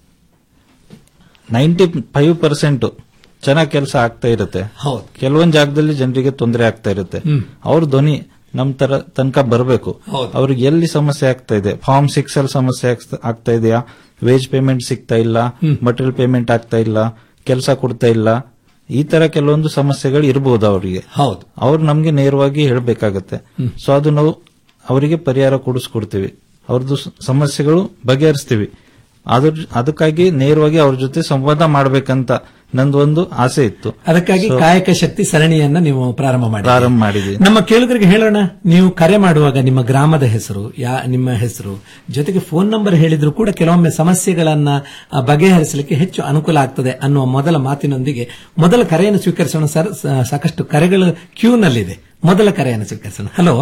ನೈಂಟಿ ಫೈವ್ ಪರ್ಸೆಂಟ್ ಚೆನ್ನಾಗಿ ಕೆಲಸ ಆಗ್ತಾ ಇರುತ್ತೆ ಹೌದು. ಕೆಲವೊಂದು ಜಾಗದಲ್ಲಿ ಜನರಿಗೆ ತೊಂದರೆ ಆಗ್ತಾ ಇರುತ್ತೆ ಹ್ಮ್. ಅವ್ರ ಧ್ವನಿ ನಮ್ ತರ ತನಕ ಬರಬೇಕು ಹೌದು. ಅವ್ರಿಗೆ ಎಲ್ಲಿ ಸಮಸ್ಯೆ ಆಗ್ತಾ ಇದೆ ಫಾರ್ಮ್ ಸಿಕ್ಸ್ ಅಲ್ಲಿ ಸಮಸ್ಯೆ ಆಗ್ತ- ಆಗ್ತಾ ಇದೆಯಾ ವೇಜ್ ಪೇಮೆಂಟ್ ಸಿಗ್ತಾ ಇಲ್ಲ ಹ್ಮ್. ಮಟೀರಿಯಲ್ ಪೇಮೆಂಟ್ ಆಗ್ತಾ ಇಲ್ಲ ಕೆಲಸ ಕೊಡ್ತಾ ಇಲ್ಲ ಈ ತರ ಕೆಲವೊಂದು ಸಮಸ್ಯೆಗಳು ಇರಬಹುದು ಅವರಿಗೆ ಹೌದು ಅವ್ರು ನಮ್ಗೆ ನೇರವಾಗಿ ಹೇಳಬೇಕಾಗತ್ತೆ ಹ್ಮ್. ಸೊ ಅದು ನಾವು ಅವರಿಗೆ ಪರಿಹಾರ ಕೊಡಿಸ್ಕೊಡ್ತೀವಿ ಅವ್ರದ್ದು ಸ- ಸಮಸ್ಯೆಗಳು ಬಗೆಹರಿಸ್ತೀವಿ ಅದ್ರ ಅದಕ್ಕಾಗಿ ನೇರವಾಗಿ ಅವ್ರ ಜೊತೆ ಸಂವಾದ ಮಾಡಬೇಕಂತ ನಂದು ಒಂದು ಆಸೆ ಇತ್ತು ಅದಕ್ಕಾಗಿ So, ಕಾಯಕ ಶಕ್ತಿ ಸರಣಿಯನ್ನ ನೀವು ಪ್ರಾರಂಭ ಮಾಡಿ ಪ್ರಾರಂಭ ಮಾಡಿದ್ವಿ ನಮ್ಮ ಕೇಳುಗರಿಗೆ ಹೇಳೋಣ ನೀವು ಕರೆ ಮಾಡುವಾಗ ನಿಮ್ಮ ಗ್ರಾಮದ ಹೆಸರು ಯಾ ನಿಮ್ಮ ಹೆಸರು ಜೊತೆಗೆ ಫೋನ್ ನಂಬರ್ ಹೇಳಿದ್ರು ಕೂಡ ಕೆಲವೊಮ್ಮೆ ಸಮಸ್ಯೆಗಳನ್ನ ಆ, ಬಗೆಹರಿಸಲಿಕ್ಕೆ ಹೆಚ್ಚು ಅನುಕೂಲ ಆಗ್ತದೆ ಅನ್ನುವ ಮೊದಲ ಮಾತಿನೊಂದಿಗೆ ಮೊದಲ ಕರೆಯನ್ನು ಸ್ವೀಕರಿಸೋಣ ಸರ್ ಸ- ಸಾಕಷ್ಟು ಕರೆಗಳು ಕ್ಯೂನಲ್ಲಿದೆ ಮೊದಲ ಕರೆಯನ್ನು ಸ್ವೀಕರಿಸೋಣ hello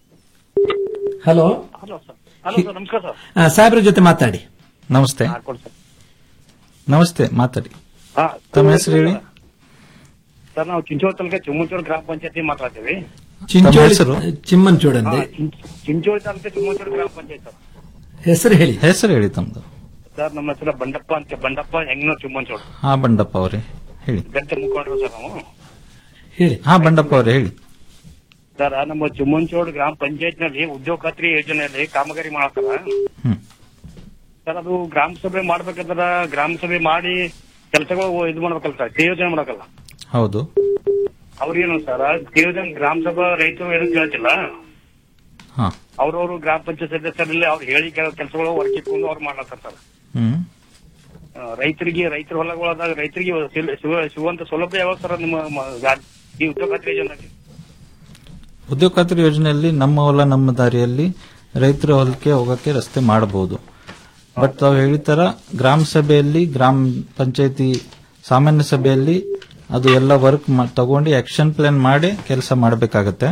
hello hello sir hello sir ನಮಸ್ಕಾರ ಸರ್ ಆ, ಸಾಹೇಬ್ರ ಜೊತೆ ಮಾತಾಡಿ ನಮಸ್ತೆ ಹಾ, ಕೊಡಿ ಸರ್ ನಮಸ್ತೆ ಮಾತಾಡಿ ಹಾ ತಮ್ಮ ಹೆಸರು ಹೇಳಿ ಸರ್ ನಾವು ಚಿಂಚೋಳಿ ತಾಲೂಕು ಚುಮ್ಮಂಚೋಳಿ ಗ್ರಾಮ ಪಂಚಾಯತಿ ಮಾತಾಡ್ತೀವಿ ಚಿಂಚೋಳಿ ಹೆಸರು? ಚಿಮ್ಮನ್ಚೂಡಂದೆ ಚಿಂಚೋಳಿ ತಾಲೂಕು ಚುಮ್ಮಂಚೋಳಿ ಗ್ರಾಮ ಪಂಚಾಯತ್ ಸರ್ ಹೆಸರು ಹೇಳಿ ಹೆಸರು ಹೇಳಿ ತಮ್ದು ಸರ್ ನಮ್ಮ ಹೆಸರು ಬಂಡಪ್ಪ ಅಂತ ಬಂಡಪ್ಪ ಹೆಂಗ್ನೂರ್ ಚುಮ್ಮಂಚೋಳಿ ಹಾ ಬಂಡಪ್ಪ ಅವರೇ ಹೇಳಿ ಗಂಟೆ ಮುಖಂಡರು ಸರ್ ನಾವು ಹೇಳಿ ಹಾ ಬಂಡಪ್ಪ ಅವರೇ ಹೇಳಿ ಸರ್ ನಮ್ಮ ಚುಮ್ಮಂಚೋಡು ಗ್ರಾಮ ಪಂಚಾಯತ್ ನಲ್ಲಿ ಉದ್ಯೋಗ ಖಾತ್ರಿ ಯೋಜನೆಯಲ್ಲಿ ಕಾಮಗಾರಿ ಮಾಡತ್ತಾರ ಸರ್ ಅದು ಗ್ರಾಮ ಸಭೆ ಮಾಡ್ಬೇಕಂದ್ರ ಗ್ರಾಮ ಸಭೆ ಮಾಡಿ ಕೆಲಸಗಳು ಇದು ಮಾಡ್ಬೇಕಲ್ಲ ಸರ್ ಯೋಜನೆ ಮಾಡಕಲ್ಲ ಹೌದು ಅವ್ರೇನು ಸರ್ ಯೋಜನೆ ಗ್ರಾಮ ಸಭಾ ರೈತರು ಏನು ಕೇಳ್ತಿಲ್ಲ ಹಾ ಅವ್ರವ್ರು ಗ್ರಾಮ ಪಂಚಾಯತ್ ಸದಸ್ಯರಲ್ಲಿ ಅವ್ರು ಹೇಳಿ ಕೆಲಸಗಳು ವರ್ಕ್ ಇಟ್ಕೊಂಡು ಅವ್ರು ಮಾಡ್ಲತ್ತಾರ ಸರ್ ಹ್ಮ್ ಆ, ರೈತರಿಗೆ ರೈತರ ಹೊಲಗಳಾದಾಗ ರೈತರಿಗೆ ಸಿಲ್- ಸಿಗುವ- ಸಿಗುವಂತ ಸೌಲಭ್ಯ ಯಾವಾಗ ಸರ್ ನಿಮ್ಮ ಮ- ಗಾ- ಈ ಉದ್ಯೋಗ ಖಾತ್ರಿ ಯೋಜನೆಯಲ್ಲಿ ಉದ್ಯೋಗ ಖಾತ್ರಿ ಯೋಜನೆಯಲ್ಲಿ ನಮ್ಮ ಹೊಲ ನಮ್ಮ ದಾರಿಯಲ್ಲಿ ರೈತರ ಹೊಲಕ್ಕೆ ಹೋಗಕ್ಕೆ ರಸ್ತೆ ಮಾಡಬಹುದು ಬಟ್ ತಾವು ಹೇಳಿತರ ಗ್ರಾಮ ಸಭೆಯಲ್ಲಿ ಗ್ರಾಮ ಪಂಚಾಯತಿ ಸಾಮಾನ್ಯ ಸಭೆಯಲ್ಲಿ ಅದು ಎಲ್ಲ ವರ್ಕ್ ತಗೊಂಡು ಆಕ್ಷನ್ ಪ್ಲಾನ್ ಮಾಡಿ ಕೆಲಸ ಮಾಡಬೇಕಾಗತ್ತೆ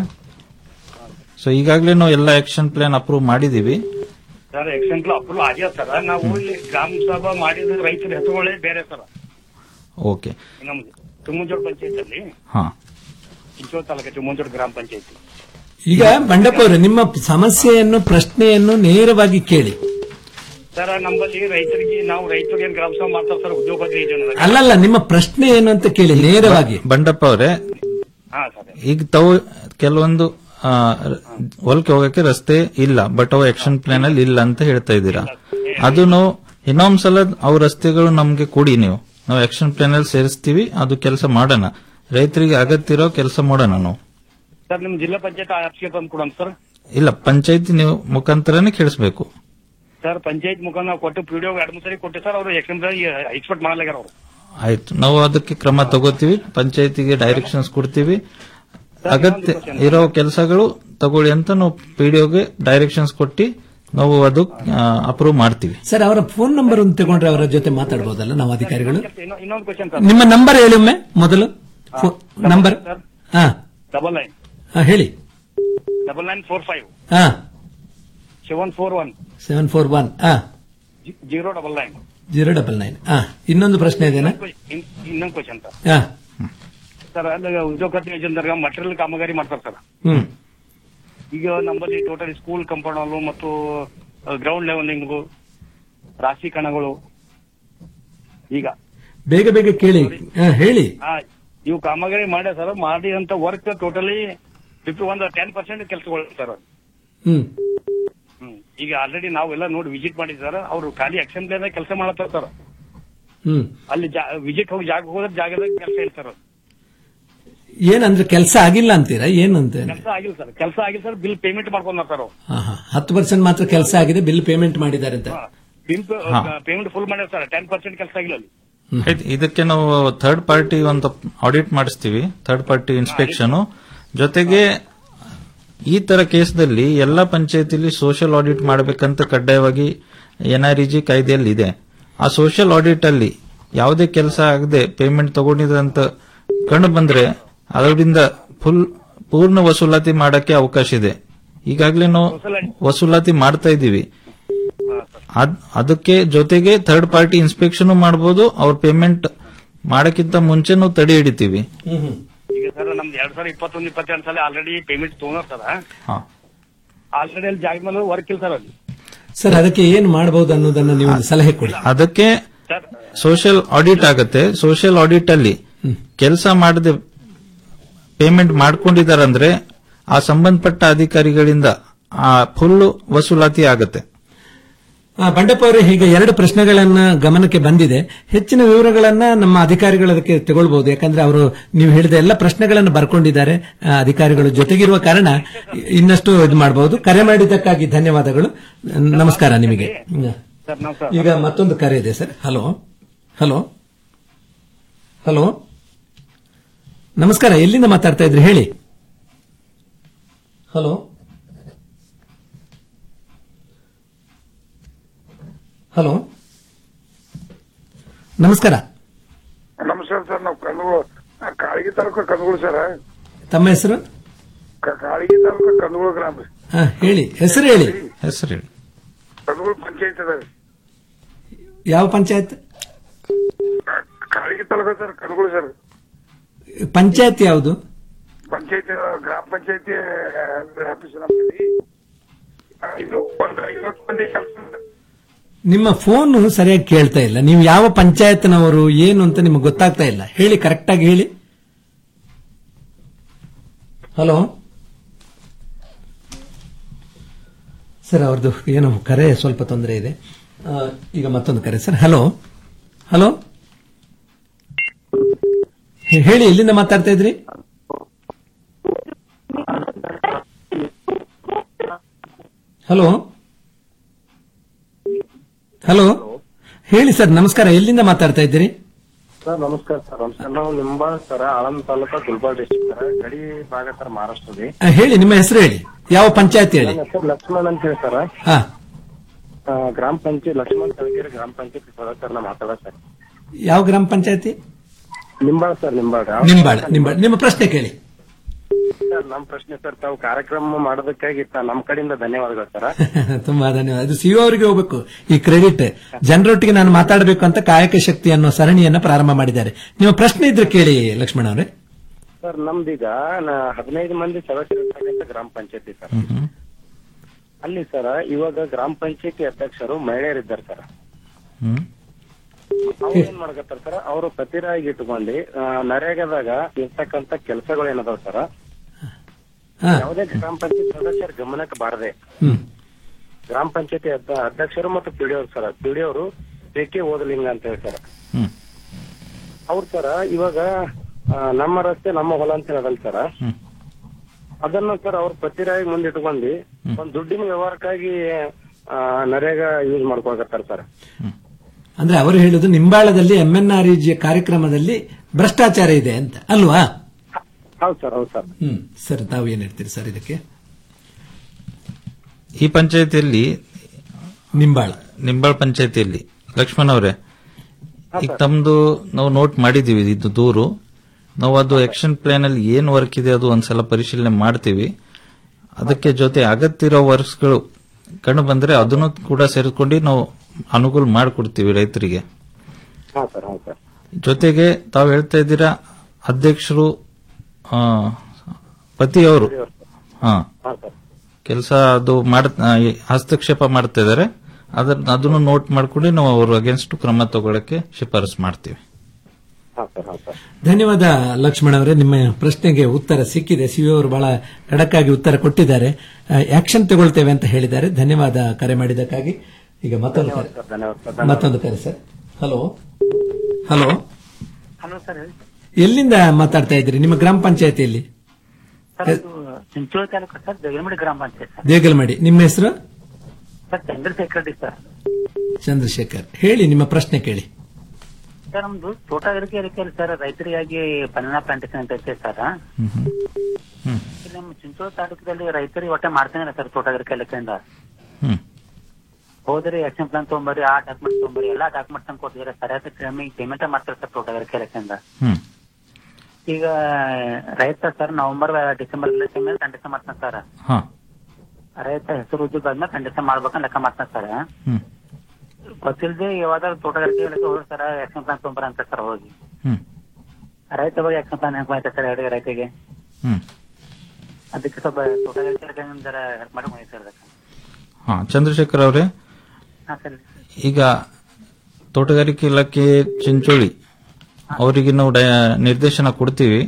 ಸೊ ಈಗಾಗಲೇ ನಾವು ಎಲ್ಲ ಆಕ್ಷನ್ ಪ್ಲಾನ್ ಅಪ್ರೂವ್ ಮಾಡಿದೀವಿ ಸರ್ ಎಕ್ಸಾಂಪಲ್ ಅಪ್ರೂವ್ ಆಗ್ಯದ ಸರ್ ನಾವು ಇಲ್ಲಿ ಗ್ರಾಮ ಸಭಾ ಮಾಡಿದ ರೈತರ ಹೆಸರುಗಳೇ ಬೇರೆ ಸರ್ ಓಕೆ ನಮ್ಮ ತುಮ್ಮಂಜೋಡ್ ಪಂಚಾಯತ್ ಅಲ್ಲಿ ಹಾ ಚಿಂಚೋಳ ತಾಲೂಕು ತುಮ್ಮಂಜೋಡ್ ಗ್ರಾಮ ಪಂಚಾಯತಿ ಈಗ ಬಂಡಪ್ಪ ಅವರೇ ನಿಮ್ಮ ಸಮಸ್ಯೆಯನ್ನು ಪ್ರಶ್ನೆಯನ್ನು ನೇರವಾಗಿ ಕೇಳಿ ಸರ್ ನಮ್ಮಲ್ಲಿ ರೈತರಿಗೆ ನಾವು ರೈತರಿಗೆ ಏನ್ ಗ್ರಾಮ ಸಭಾ ಮಾಡ್ತಾರ ಸರ್ ಉದ್ಯೋಗ ಖಾತ್ರಿ ಯೋಜನೆ ಅಲ್ಲಲ್ಲ ನಿಮ್ಮ ಪ್ರಶ್ನೆ ಏನು ಅಂತ ಕೇಳಿ ನೇರವಾಗಿ ಬಂಡಪ್ಪ ಅವರೇ ಹಾ ಸರ್ ಈಗ ತಾವು ಕೆಲವೊಂದು ಆ, ಹೊಲಕ್ಕೆ ಹೋಗಕ್ಕೆ ರಸ್ತೆ ಇಲ್ಲ ಬಟ್ ಅವು ಆಕ್ಷನ್ ಪ್ಲಾನ್ ಅಲ್ಲಿ ಇಲ್ಲ ಅಂತ ಹೇಳ್ತಾ ಇದ್ದೀರಾ ಅದು ನಾವು ಇನ್ನೊಂದ್ಸಲ ಅವು ರಸ್ತೆಗಳು ನಮ್ಗೆ ಕೊಡಿ ನೀವು ನಾವು ಆಕ್ಷನ್ ಪ್ಲಾನ್ ಅಲ್ಲಿ ಸೇರಿಸ್ತೀವಿ ಅದು ಕೆಲಸ ಮಾಡೋಣ ರೈತರಿಗೆ ಅಗತ್ಯ ಇರೋ ಕೆಲಸ ಮಾಡೋಣ ನಾವು ಸರ್ ನಿಮ್ ಜಿಲ್ಲಾ ಪಂಚಾಯತ್ ಆಫೀಸ್ಗೆ ತಂದು ಕೊಡೋಣ ಸರ್ ಇಲ್ಲ ಪಂಚಾಯತಿ ನೀವು ಮುಖಾಂತರನೇ ಕೇಳಿಸ್ಬೇಕು ಸರ್ ಪಂಚಾಯತ್ ಮುಖಾಂತರ ನಾವು ಕೊಟ್ಟು ಪಿಡಿಒ ಎರಡು ಮೂರು ಸರಿ ಕೊಟ್ಟು ಸರ್ ಅವರು ಯಾಕಂದ್ರೆ ಎಕ್ಸ್ಪರ್ಟ್ ಮಾಡಲಾಗ್ಯಾರ ಅವರು ಆಯ್ತು ನಾವು ಅದಕ್ಕೆ ಕ್ರಮ ತಗೋತೀವಿ ಪಂಚಾಯತಿಗೆ ಡೈರೆಕ್ಷನ್ಸ್ ಕೊಡ್ತೀವಿ ಅಗತ್ಯ ಇರೋ ಕೆಲಸಗಳು ತಗೊಳ್ಳಿ ಅಂತ ನಾವು ಪಿಡಿಒಗೆ ಡೈರೆಕ್ಷನ್ಸ್ ಕೊಟ್ಟು ನಾವು ಅದು ಅಪ್ರೂವ್ ಮಾಡ್ತೀವಿ ಸರ್ ಅವರ ಫೋನ್ ನಂಬರ್ ಒಂದು ತಗೊಂಡ್ರೆ ಅವರ ಜೊತೆ ಮಾತಾಡಬಹುದಲ್ಲ ನಾವು ಅಧಿಕಾರಿಗಳು ಇನ್ನೊ- ಇನ್ನೊಂದು ಕ್ವಶನ್ ಸರ್ ನಿಮ್ಮ ನಂಬರ್ ಹೇಳಿ ಒಮ್ಮೆ ಮೊದಲು ನಂಬರ್ ಹಾ ಡಬಲ್ ನೈನ್ ಹಾ, ಹೇಳಿ ಡಬಲ್ ನೈನ್ ಫೋರ್ ಫೈವ್ ಹಾ seven four one seven four one ಹಾ zero double nine zero double nine ಹಾ ಇನ್ನೊಂದು ಪ್ರಶ್ನೆ ಇದೆನಾ ಇನ್ನೊಂದು ಕ್ವಶನ್ ಸರ್ ಹಾ ಸರ್ ಅಲ್ಲಿ ಉದ್ಯೋಗ ಖಾತ್ರಿ ಯೋಜನೆದಾಗ ಮಟೀರಿಯಲ್ ಕಾಮಗಾರಿ ಮಾಡ್ತಾರೆ ಸರ್ ಹ್ಮ್ ಈಗ ನಮ್ಮಲ್ಲಿ ಟೋಟಲ್ ಸ್ಕೂಲ್ ಕಂಪೌಂಡ್ ಮತ್ತು ಗ್ರೌಂಡ್ ಲೆವೆಲಿಂಗ್ ರಾಶಿ ಕಣಗಳು ಈಗ ಬೇಗ ಬೇಗ ಕೇಳಿ ಹಾ, ಹೇಳಿ ಆ, ಇವು ಕಾಮಗಾರಿ ಮಾಡ್ಯ ಸರ್ ಮಾಡಿದಂತ ವರ್ಕ್ ಟೋಟಲಿ ಫಿಫ್ಟಿ ಒಂದು ಟೆನ್ ಪರ್ಸೆಂಟ್ ಕೆಲಸಗಳು ಸರ್ ಹ್ಮ್ ಹ್ಮ್. ಈಗ ಆಲ್ರೆಡಿ ನಾವೆಲ್ಲ ನೋಡಿ ವಿಸಿಟ್ ಮಾಡಿದ್ವಿ ಸರ್ ಅವರು ಖಾಲಿ ಆಕ್ಷನ್ ಪ್ಲಾನ್ ಕೆಲಸ ಮಾಡತ್ತಾರ ಸರ್ ಹ್ಮ್ ಅಲ್ಲಿ ವಿಸಿಟ್ ಹೋಗಿ ಜಾಗ ಹೋದ್ರೆ ಜಾಗದಾಗ ಕೆಲಸ ಇಲ್ಲ ಸರ್ ಏನಂದ್ರೆ ಕೆಲಸ ಆಗಿಲ್ಲ ಅಂತೀರಾ ಏನಂತ ಕೆಲಸ ಆಗಿಲ್ಲ ಸರ್ ಕೆಲಸ ಆಗಿಲ್ಲ ಸರ್ ಬಿಲ್ ಪೇಮೆಂಟ್ ಮಾಡ್ಕೊಂಡ್ ಸರ್ ಹಾ, ಹಾ. ಹತ್ತು ಪರ್ಸೆಂಟ್ ಮಾತ್ರ ಕೆಲಸ ಆಗಿದೆ ಬಿಲ್ ಪೇಮೆಂಟ್ ಮಾಡಿದ್ದಾರೆ ಅಂತ ಹಾ. ಪೇಮೆಂಟ್ ಫುಲ್ ಮಾಡ್ಯಾರ ಸರ್ ಟೆನ್ ಪರ್ಸೆಂಟ್ ಕೆಲಸ ಆಗಿಲ್ಲ ಅಲ್ಲಿ ಆಯ್ತು, ಇದಕ್ಕೆ ನಾವು ಥರ್ಡ್ ಪಾರ್ಟಿ ಒಂದು ಆಡಿಟ್ ಮಾಡಿಸ್ತೀವಿ ಥರ್ಡ್ ಪಾರ್ಟಿ ಇನ್ಸ್ಪೆಕ್ಷನ್ ಜೊತೆಗೆ ಈ ತರ ಕೇಸ್ದಲ್ಲಿ ಎಲ್ಲ ಪಂಚಾಯತಿಲಿ ಸೋಷಿಯಲ್ ಆಡಿಟ್ ಮಾಡಬೇಕಂತ ಕಡ್ಡಾಯವಾಗಿ ಎನ್ಆರ್ಇಜಿ ಕಾಯ್ದೆಯಲ್ಲಿ ಇದೆ ಆ ಸೋಷಿಯಲ್ ಆಡಿಟ್ ಅಲ್ಲಿ ಯಾವುದೇ ಕೆಲಸ ಆಗದೆ ಪೇಮೆಂಟ್ ತಗೊಂಡಿದೆ ಅಂತ ಕಂಡು ಬಂದ್ರೆ ಅದರಿಂದ ಫುಲ್ ಪೂರ್ಣ ವಸೂಲಾತಿ ಮಾಡಕ್ಕೆ ಅವಕಾಶ ಇದೆ ಈಗಾಗಲೇ ನಾವು ವಸೂಲಾತಿ ಮಾಡ್ತಾ ಇದ್ದೀವಿ ಅದ್- ಅದಕ್ಕೆ ಜೊತೆಗೆ ಥರ್ಡ್ ಪಾರ್ಟಿ ಇನ್ಸ್ಪೆಕ್ಷನ್ ಮಾಡಬಹುದು ಅವ್ರ ಪೇಮೆಂಟ್ ಮಾಡಕ್ಕಿಂತ ಮುಂಚೆನೂ ತಡೆ ಹಿಡಿತೀವಿ ಈಗ ಸರ್ ನಮ್ದು ಎರಡ್ ಸಾವಿರ ಇಪ್ಪತ್ತೊಂದು ಇಪ್ಪತ್ತೆರಡು ಸಲ ಆಲ್ರೆಡಿ ಪೇಮೆಂಟ್ ತೊಗೊಂಡ್ರ ಸರ್ ಹಾ. ಆಲ್ರೆಡಿ ಅಲ್ಲಿ ಜಾಗ ಮೇಲೆ ವರ್ಕ್ ಇಲ್ಲ ಸರ್ ಅಲ್ಲಿ ಸರ್ ಅದಕ್ಕೆ ಏನು ಮಾಡಬಹುದು ಅನ್ನೋದನ್ನ ನೀವು ಒಂದು ಸಲಹೆ ಕೊಡಿ ಅದಕ್ಕೆ ಸೋಷಿಯಲ್ ಆಡಿಟ್ ಆಗತ್ತೆ ಸೋಷಿಯಲ್ ಆಡಿಟ್ ಅಲ್ಲಿ ಕೆಲಸ ಮಾಡದೆ ಪೇಮೆಂಟ್ ಮಾಡ್ಕೊಂಡಿದಾರಂದ್ರೆ ಆ ಸಂಬಂಧಪಟ್ಟ ಅಧಿಕಾರಿಗಳಿಂದ ಆ ಫುಲ್ ವಸೂಲಾತಿ ಆಗತ್ತೆ ಆ, ಬಂಡಪ್ಪ ಅವರೇ ಹೀಗೆ ಎರಡು ಪ್ರಶ್ನೆಗಳನ್ನ ಗಮನಕ್ಕೆ ಬಂದಿದೆ ಹೆಚ್ಚಿನ ವಿವರಗಳನ್ನ ನಮ್ಮ ಅಧಿಕಾರಿಗಳು ಅದಕ್ಕೆ ತಗೊಳ್ಬಹುದು ಯಾಕಂದ್ರೆ ಅವರು ನೀವು ಹೇಳಿದ ಎಲ್ಲ ಪ್ರಶ್ನೆಗಳನ್ನು ಬರ್ಕೊಂಡಿದ್ದಾರೆ ಆ, ಅಧಿಕಾರಿಗಳು ಜೊತೆಗಿರುವ ಕಾರಣ ಇನ್ನಷ್ಟು ಇದು ಮಾಡಬಹುದು ಕರೆ ಮಾಡಿದ್ದಕ್ಕಾಗಿ ಧನ್ಯವಾದಗಳು ನಮಸ್ಕಾರ ನಿಮಗೆ ಸರ್ ನಾವು ಸರ್ ಈಗ ಮತ್ತೊಂದು ಕರೆ ಇದೆ ಸರ್ ಹಲೋ ಹಲೋ ಹಲೋ ನಮಸ್ಕಾರ ಎಲ್ಲಿಂದ ಮಾತಾಡ್ತಾ ಇದ್ರಿ ಹೇಳಿ ಹಲೋ ಹಲೋ ನಮಸ್ಕಾರ ನಮಸ್ಕಾರ ಸರ್ ನಾವು ಕಂದಗಳು ಕಾಳಗಿ ತಾಲೂಕು ಕಂದಗಳು ಸರ್ ತಮ್ಮ ಹೆಸರು ಕ- ಕಾಳಗಿ ತಾಲೂಕು ಕಂದಗಳು ಗ್ರಾಮ ಹಾ ಹೇಳಿ ಹೆಸರು ಹೇಳಿ ಹೆಸರು ಹೇಳಿ ಕಂದಗಳು ಪಂಚಾಯತ್ ಅದ ಯಾವ ಪಂಚಾಯತ್ ಕಾಳಗಿ ತಾಲೂಕು ಸರ್ ಕಂದಗಳು ಸರ್ ಪಂಚಾಯತ್ ಯಾವುದು ಪಂಚಾಯತ್ ಗ್ರಾಮ ಪಂಚಾಯತಿ ಆಫೀಸ್ ನಮ್ಮಲ್ಲಿ ಆ, ಇದು ಒಂದು ಐವತ್ತು ಮಂದಿ ಕೆಲಸ ನಿಮ್ಮ ಫೋನ್ ಸರಿಯಾಗಿ ಕೇಳ್ತಾ ಇಲ್ಲ ನೀವು ಯಾವ ಪಂಚಾಯತ್ನವರು ಏನು ಅಂತ ನಿಮಗೆ ಗೊತ್ತಾಗ್ತಾ ಇಲ್ಲ ಹೇಳಿ ಕರೆಕ್ಟ್ ಆಗಿ ಹೇಳಿ ಹಲೋ ಸರ್ ಅವ್ರದ್ದು ಏನೋ ಕರೆ ಸ್ವಲ್ಪ ತೊಂದರೆ ಇದೆ ಆ, ಈಗ ಮತ್ತೊಂದು ಕರೆ ಸರ್ ಹಲೋ ಹಲೋ ಹೇ- ಹೇಳಿ ಎಲ್ಲಿಂದ ಮಾತಾಡ್ತಾ ಇದ್ರಿ ಹಲೋ ಹಲೋ ಹೇಳಿ ಸರ್ ನಮಸ್ಕಾರ ಎಲ್ಲಿಂದ ಮಾತಾಡ್ತಾ ಇದ್ದೀರಿ ಸರ್ ನಮಸ್ಕಾರ ಸರ್ ನಮಸ್ಕಾರ ನಾವು ನಿಂಬಾಳ ಸರ್ ಆಳಂದ್ ತಾಲೂಕ ಗುಲ್ಬರ್ಗ ಡಿಸ್ಟ್ರಿಕ್ಟ್ ಸರ್ ಗಡಿ ಭಾಗ ಸರ್ ಮಹಾರಾಷ್ಟ್ರದಿ ಆ, ಹೇಳಿ ನಿಮ್ಮ ಹೆಸರು ಹೇಳಿ ಯಾವ ಪಂಚಾಯತ್ ಹೇಳಿ ನನ್ನ ಹೆಸರು ಲಕ್ಷ್ಮಣ್ ಅಂತ ಹೇಳಿ ಸರ್ ಹಾ ಆ, ಗ್ರಾಮ ಪಂಚಾಯತ್ ಲಕ್ಷ್ಮಣ್ ತಳಗೇರಿ ಗ್ರಾಮ ಪಂಚಾಯತ್ ಸದಸ್ಯರನ್ನ ಮಾತಾಡ ಸರ್ ಯಾವ ಗ್ರಾಮ ಪಂಚಾಯತಿ ನಿಂಬಾಳ ಸರ್ ನಿಂಬಾಳ ನಿಂಬಾಳ ನಿಂಬಾಳ ನಿಮ್ಮ ಪ್ರಶ್ನೆ ಕೇಳಿ ಸರ್ ನಮ್ ಪ್ರಶ್ನೆ ಸರ್ ತಾವು ಕಾರ್ಯಕ್ರಮ ಮಾಡೋದಕ್ಕಾಗಿ ತ- ನಮ್ ಕಡೆಯಿಂದ ಧನ್ಯವಾದಗಳು ಸರ್ ತುಂಬಾ ಧನ್ಯವಾದ ಇದು ಸಿಒ ಅವರಿಗೆ ಹೋಗ್ಬೇಕು ಈ ಕ್ರೆಡಿಟ್ ಜನರೊಟ್ಟಿಗೆ ನಾನು ಮಾತಾಡಬೇಕು ಅಂತ ಕಾಯಕ ಶಕ್ತಿ ಅನ್ನೋ ಸರಣಿಯನ್ನ ಪ್ರಾರಂಭ ಮಾಡಿದ್ದಾರೆ ನಿಮ್ಮ ಪ್ರಶ್ನೆ ಇದ್ರೆ ಕೇಳಿ ಲಕ್ಷ್ಮಣ ಅವರೇ ಸರ್ ನಮ್ದೀಗ ನ- ಹದಿನೈದು ಮಂದಿ ಸದಸ್ಯರು ಇರ್ತಕ್ಕಂಥ ಗ್ರಾಮ ಪಂಚಾಯತಿ ಸರ್ ಅಲ್ಲಿ ಸರ್ ಇವಾಗ ಗ್ರಾಮ ಪಂಚಾಯತಿ ಅಧ್ಯಕ್ಷರು ಮಹಿಳೆಯರಿದ್ದಾರೆ ಸರ್ ಅವ್ರು ಏನ್ ಮಾಡ್ಕತ್ತಾರ ಸರ್ ಅವರು ಪ್ರತಿರಾಗಿ ಇಟ್ಕೊಂಡು ಆ, ನರೇಗಾದಾಗ ಇರ್ತಕ್ಕಂತ ಕೆಲಸಗಳು ಏನದಾವ ಸರ್ ಯಾವುದೇ ಗ್ರಾಮ ಪಂಚಾಯತ್ ಸದಸ್ಯರ ಗಮನಕ್ಕೆ ಬಾರದೆ ಹ್ಮ್ ಗ್ರಾಮ ಪಂಚಾಯತಿ ಅಧ್ಯಕ್ಷರು ಮತ್ತು ಪಿಡಿಯವರು ಸರ್ ಪಿಡಿಯವರು ಬೇಕೆ ಓದಲಿಂಗ ಅಂತ ಹೇಳಿ ಸರ್ ಅವ್ರು ಸರ್ ಇವಾಗ ಆ, ನಮ್ಮ ರಸ್ತೆ ನಮ್ಮ ಹೊಲ ಅಂತ ಹೇಳದಲ್ಲ ಸರ್ ಅದನ್ನ ಸರ್ ಅವ್ರು ಪ್ರತಿರಾಗಿ ಮುಂದಿಟ್ಕೊಂಡು ಒಂದ್ ದುಡ್ಡಿನ ವ್ಯವಹಾರಕ್ಕಾಗಿ ಆ, ನರೇಗಾ ಯೂಸ್ ಮಾಡ್ಕೊಳಕತ್ತಾರ ಸರ್ ಅಂದ್ರೆ ಅವರು ಹೇಳುದು ನಿಂಬಾಳದಲ್ಲಿ ಎಂಎನ್ಆರ್ ಕಾರ್ಯಕ್ರಮದಲ್ಲಿ ಭ್ರಷ್ಟಾಚಾರ ಇದೆ ಅಂತ ಅಲ್ವಾ ಹೌದು ಸರ್ ಹೌದು ಸರ್ ಹ್ಮ್ ಸರ್ ತಾವು ಏನ್ ಹೇಳ್ತೀರಿ ಸರ್ ಇದಕ್ಕೆ ಈ ಪಂಚಾಯತಿಯಲ್ಲಿ ನಿಂಬಾಳ ನಿಂಬಾಳ ಪಂಚಾಯತಿಯಲ್ಲಿ ಲಕ್ಷ್ಮಣ್ ಅವರೇ ಈಗ ತಮ್ದು ನಾವು ನೋಟ್ ಮಾಡಿದೀವಿ ಇದು ದೂರು ನಾವು ಅದು ಆಕ್ಷನ್ ಪ್ಲಾನ್ ಅಲ್ಲಿ ಏನ್ ವರ್ಕ್ ಇದೆ ಅದು ಒಂದ್ಸಲ ಪರಿಶೀಲನೆ ಮಾಡ್ತೀವಿ ಅದಕ್ಕೆ ಜೊತೆ ಅಗತ್ಯ ಇರೋ ವರ್ಕ್ಸ್ಗಳು ಕಂಡು ಬಂದ್ರೆ ಅದನ್ನು ಕೂಡ ಸೇರಿಸ್ಕೊಂಡು ನಾವು ಅನುಕೂಲ ಮಾಡಿಕೊಡ್ತೀವಿ ರೈತರಿಗೆ ಹಾ ಸರ್ ಹಾ ಸರ್ ಜೊತೆಗೆ ತಾವು ಹೇಳ್ತಾ ಇದ್ದೀರಾ ಅಧ್ಯಕ್ಷರು ಆ, ಪತಿಯವರು ಹಾ ಹಾ ಸರ್ ಕೆಲಸ ಅದು ಮಾಡ್ ಆ, ಈ ಹಸ್ತಕ್ಷೇಪ ಮಾಡ್ತಾ ಇದಾರೆ ಅದನ್ನ ಅದನ್ನು ನೋಟ್ ಮಾಡ್ಕೊಂಡು ನಾವು ಅವ್ರ ಅಗೇನ್ಸ್ಟ್ ಕ್ರಮ ತಗೊಳಕ್ಕೆ ಶಿಫಾರಸು ಮಾಡ್ತೀವಿ ಹಾ ಸರ್ ಹಾ ಸರ್ ಧನ್ಯವಾದ ಲಕ್ಷ್ಮಣ ಅವರೇ ನಿಮ್ಮ ಪ್ರಶ್ನೆಗೆ ಉತ್ತರ ಸಿಕ್ಕಿದೆ ಸಿವಿ ಅವರು ಬಹಳ ಖಡಕ್ಕಾಗಿ ಉತ್ತರ ಕೊಟ್ಟಿದ್ದಾರೆ ಆಕ್ಷನ್ ತಗೊಳ್ತೇವೆ ಅಂತ ಹೇಳಿದ್ದಾರೆ ಧನ್ಯವಾದ ಕರೆ ಮಾಡಿದ್ದಕ್ಕಾಗಿ ಈಗ ಮತ್ತೊಂದು ಕರೆ ಸರ್ ಧನ್ಯವಾದ ಸರ್ ಮತ್ತೊಂದು ಕರೆ sir hello hello hello sir ಹೇಳಿ ಎಲ್ಲಿಂದ ಮಾತಾಡ್ತಾ ಇದ್ದೀರಿ ನಿಮ್ಮ ಗ್ರಾಮ ಪಂಚಾಯತಿಯಲ್ಲಿ ಸರ್ ಇದು ಚಿಂಚೋಳಿ ತಾಲೂಕು ಸರ್ ಜಗಲ್ಮಡಿ ಗ್ರಾಮ ಪಂಚಾಯತ್ ಸರ್ ದೇಗಲ್ಮಡಿ ನಿಮ್ಮ ಹೆಸರು ಸರ್ ಚಂದ್ರಶೇಖರ್ ರೆಡ್ಡಿ ಸರ್ ಚಂದ್ರಶೇಖರ್ ಹೇಳಿ ನಿಮ್ಮ ಪ್ರಶ್ನೆ ಕೇಳಿ ಸರ್ ನಮ್ದು ತೋಟಗಾರಿಕೆ ಇಲಾಖೆಯಲ್ಲಿ ಸರ್ ರೈತರಿಗಾಗಿ ಬನಾನಾ ಪ್ಲಾಂಟೇಶನ್ ಅಂತ ಐತೆ ಸರ್ ಇಲ್ಲಿ ನಮ್ಮ ಚಿಂಚೋಳಿ ತಾಲೂಕದಲ್ಲಿ ರೈತರಿಗೆ ಒಟ್ಟೆ ಮಾಡ್ತಾನೆ ಸರ್ ತೋಟಗಾರಿಕೆ ಇಲಾಖೆಯಿಂದ ಹ್ಮ್. ಹೋದ್ರಿ ಆಕ್ಷನ್ ಪ್ಲಾನ್ ತಗೊಂಬರಿ ಆ ಡಾಕ್ಯುಮೆಂಟ್ ತಗೊಂಬರಿ ಎಲ್ಲಾ ಡಾಕ್ಯುಮೆಂಟ್ಸ್ ತಂದು ಕೊಟ್ಟಿದ್ರೆ ಸರಿಯಾದ ಟೈಮಿಗೆ ಪೇಮೆಂಟ್ ಮಾಡ್ತಾರೆ ಸರ್ ತೋಟಗಾರಿಕೆ ಇಲಾಖೆಯಿಂದ ಹ್ಮ್. ಈಗ ರೈತ ಸರ್ ನವೆಂಬರ್ ಡಿಸೆಂಬರ್ ಮೇಲೆ ಖಂಡಿತ ಮಾಡ್ತಾನೆ ಸರ್ ಹಾ ರೈತ ಹೆಸರು ಉದ್ಯೋಗ ಆದ್ಮೇಲೆ ಖಂಡಿತ ಮಾಡ್ಬೇಕಂತ ಲೆಕ್ಕ ಮಾಡ್ತಾನೆ ಸರ್ ಹ್ಮ್. ಗೊತ್ತಿಲ್ಲದೆ ಯಾವ್ದಾದ್ರು ತೋಟಗಾರಿಕೆ ಇಲಾಖೆ ಹೋಗಿ ಸರ್ ಆಕ್ಷನ್ ಪ್ಲಾನ್ ತೊಗೊಂಬರ ಅಂತ ಸರ್ ಹೋಗಿ ಹ್ಮ್. ರೈತ ಬಗ್ಗೆ ಆಕ್ಷನ್ ಪ್ಲಾನ್ ಹೆಂಗ್ ಮಾಡ್ತಾರೆ ಸರ್ ಹೇಳಿ ರೈತಗೆ ಹ್ಮ್. ಅದಕ್ಕೆ ಸ್ವಲ್ಪ ತೋಟಗಾರಿಕೆ ಇಲಾಖೆ ಜರ ಹೆಲ್ಪ್ ಮಾಡಿ ಮಾಡಿ ಸರ್ ಅದಕ್ಕೆ ಹಾ ಚಂದ್ರಶೇಖರ್ ಅವರೇ ಹಾ ಸರ್ ಈಗ ತೋಟಗಾರಿಕೆ ಇಲಾಖೆ ಚಿಂಚೋಳಿ ಅವರಿಗೆ ನಾವು ಡಯ- ನಿರ್ದೇಶನ ಕೊಡ್ತೀವಿ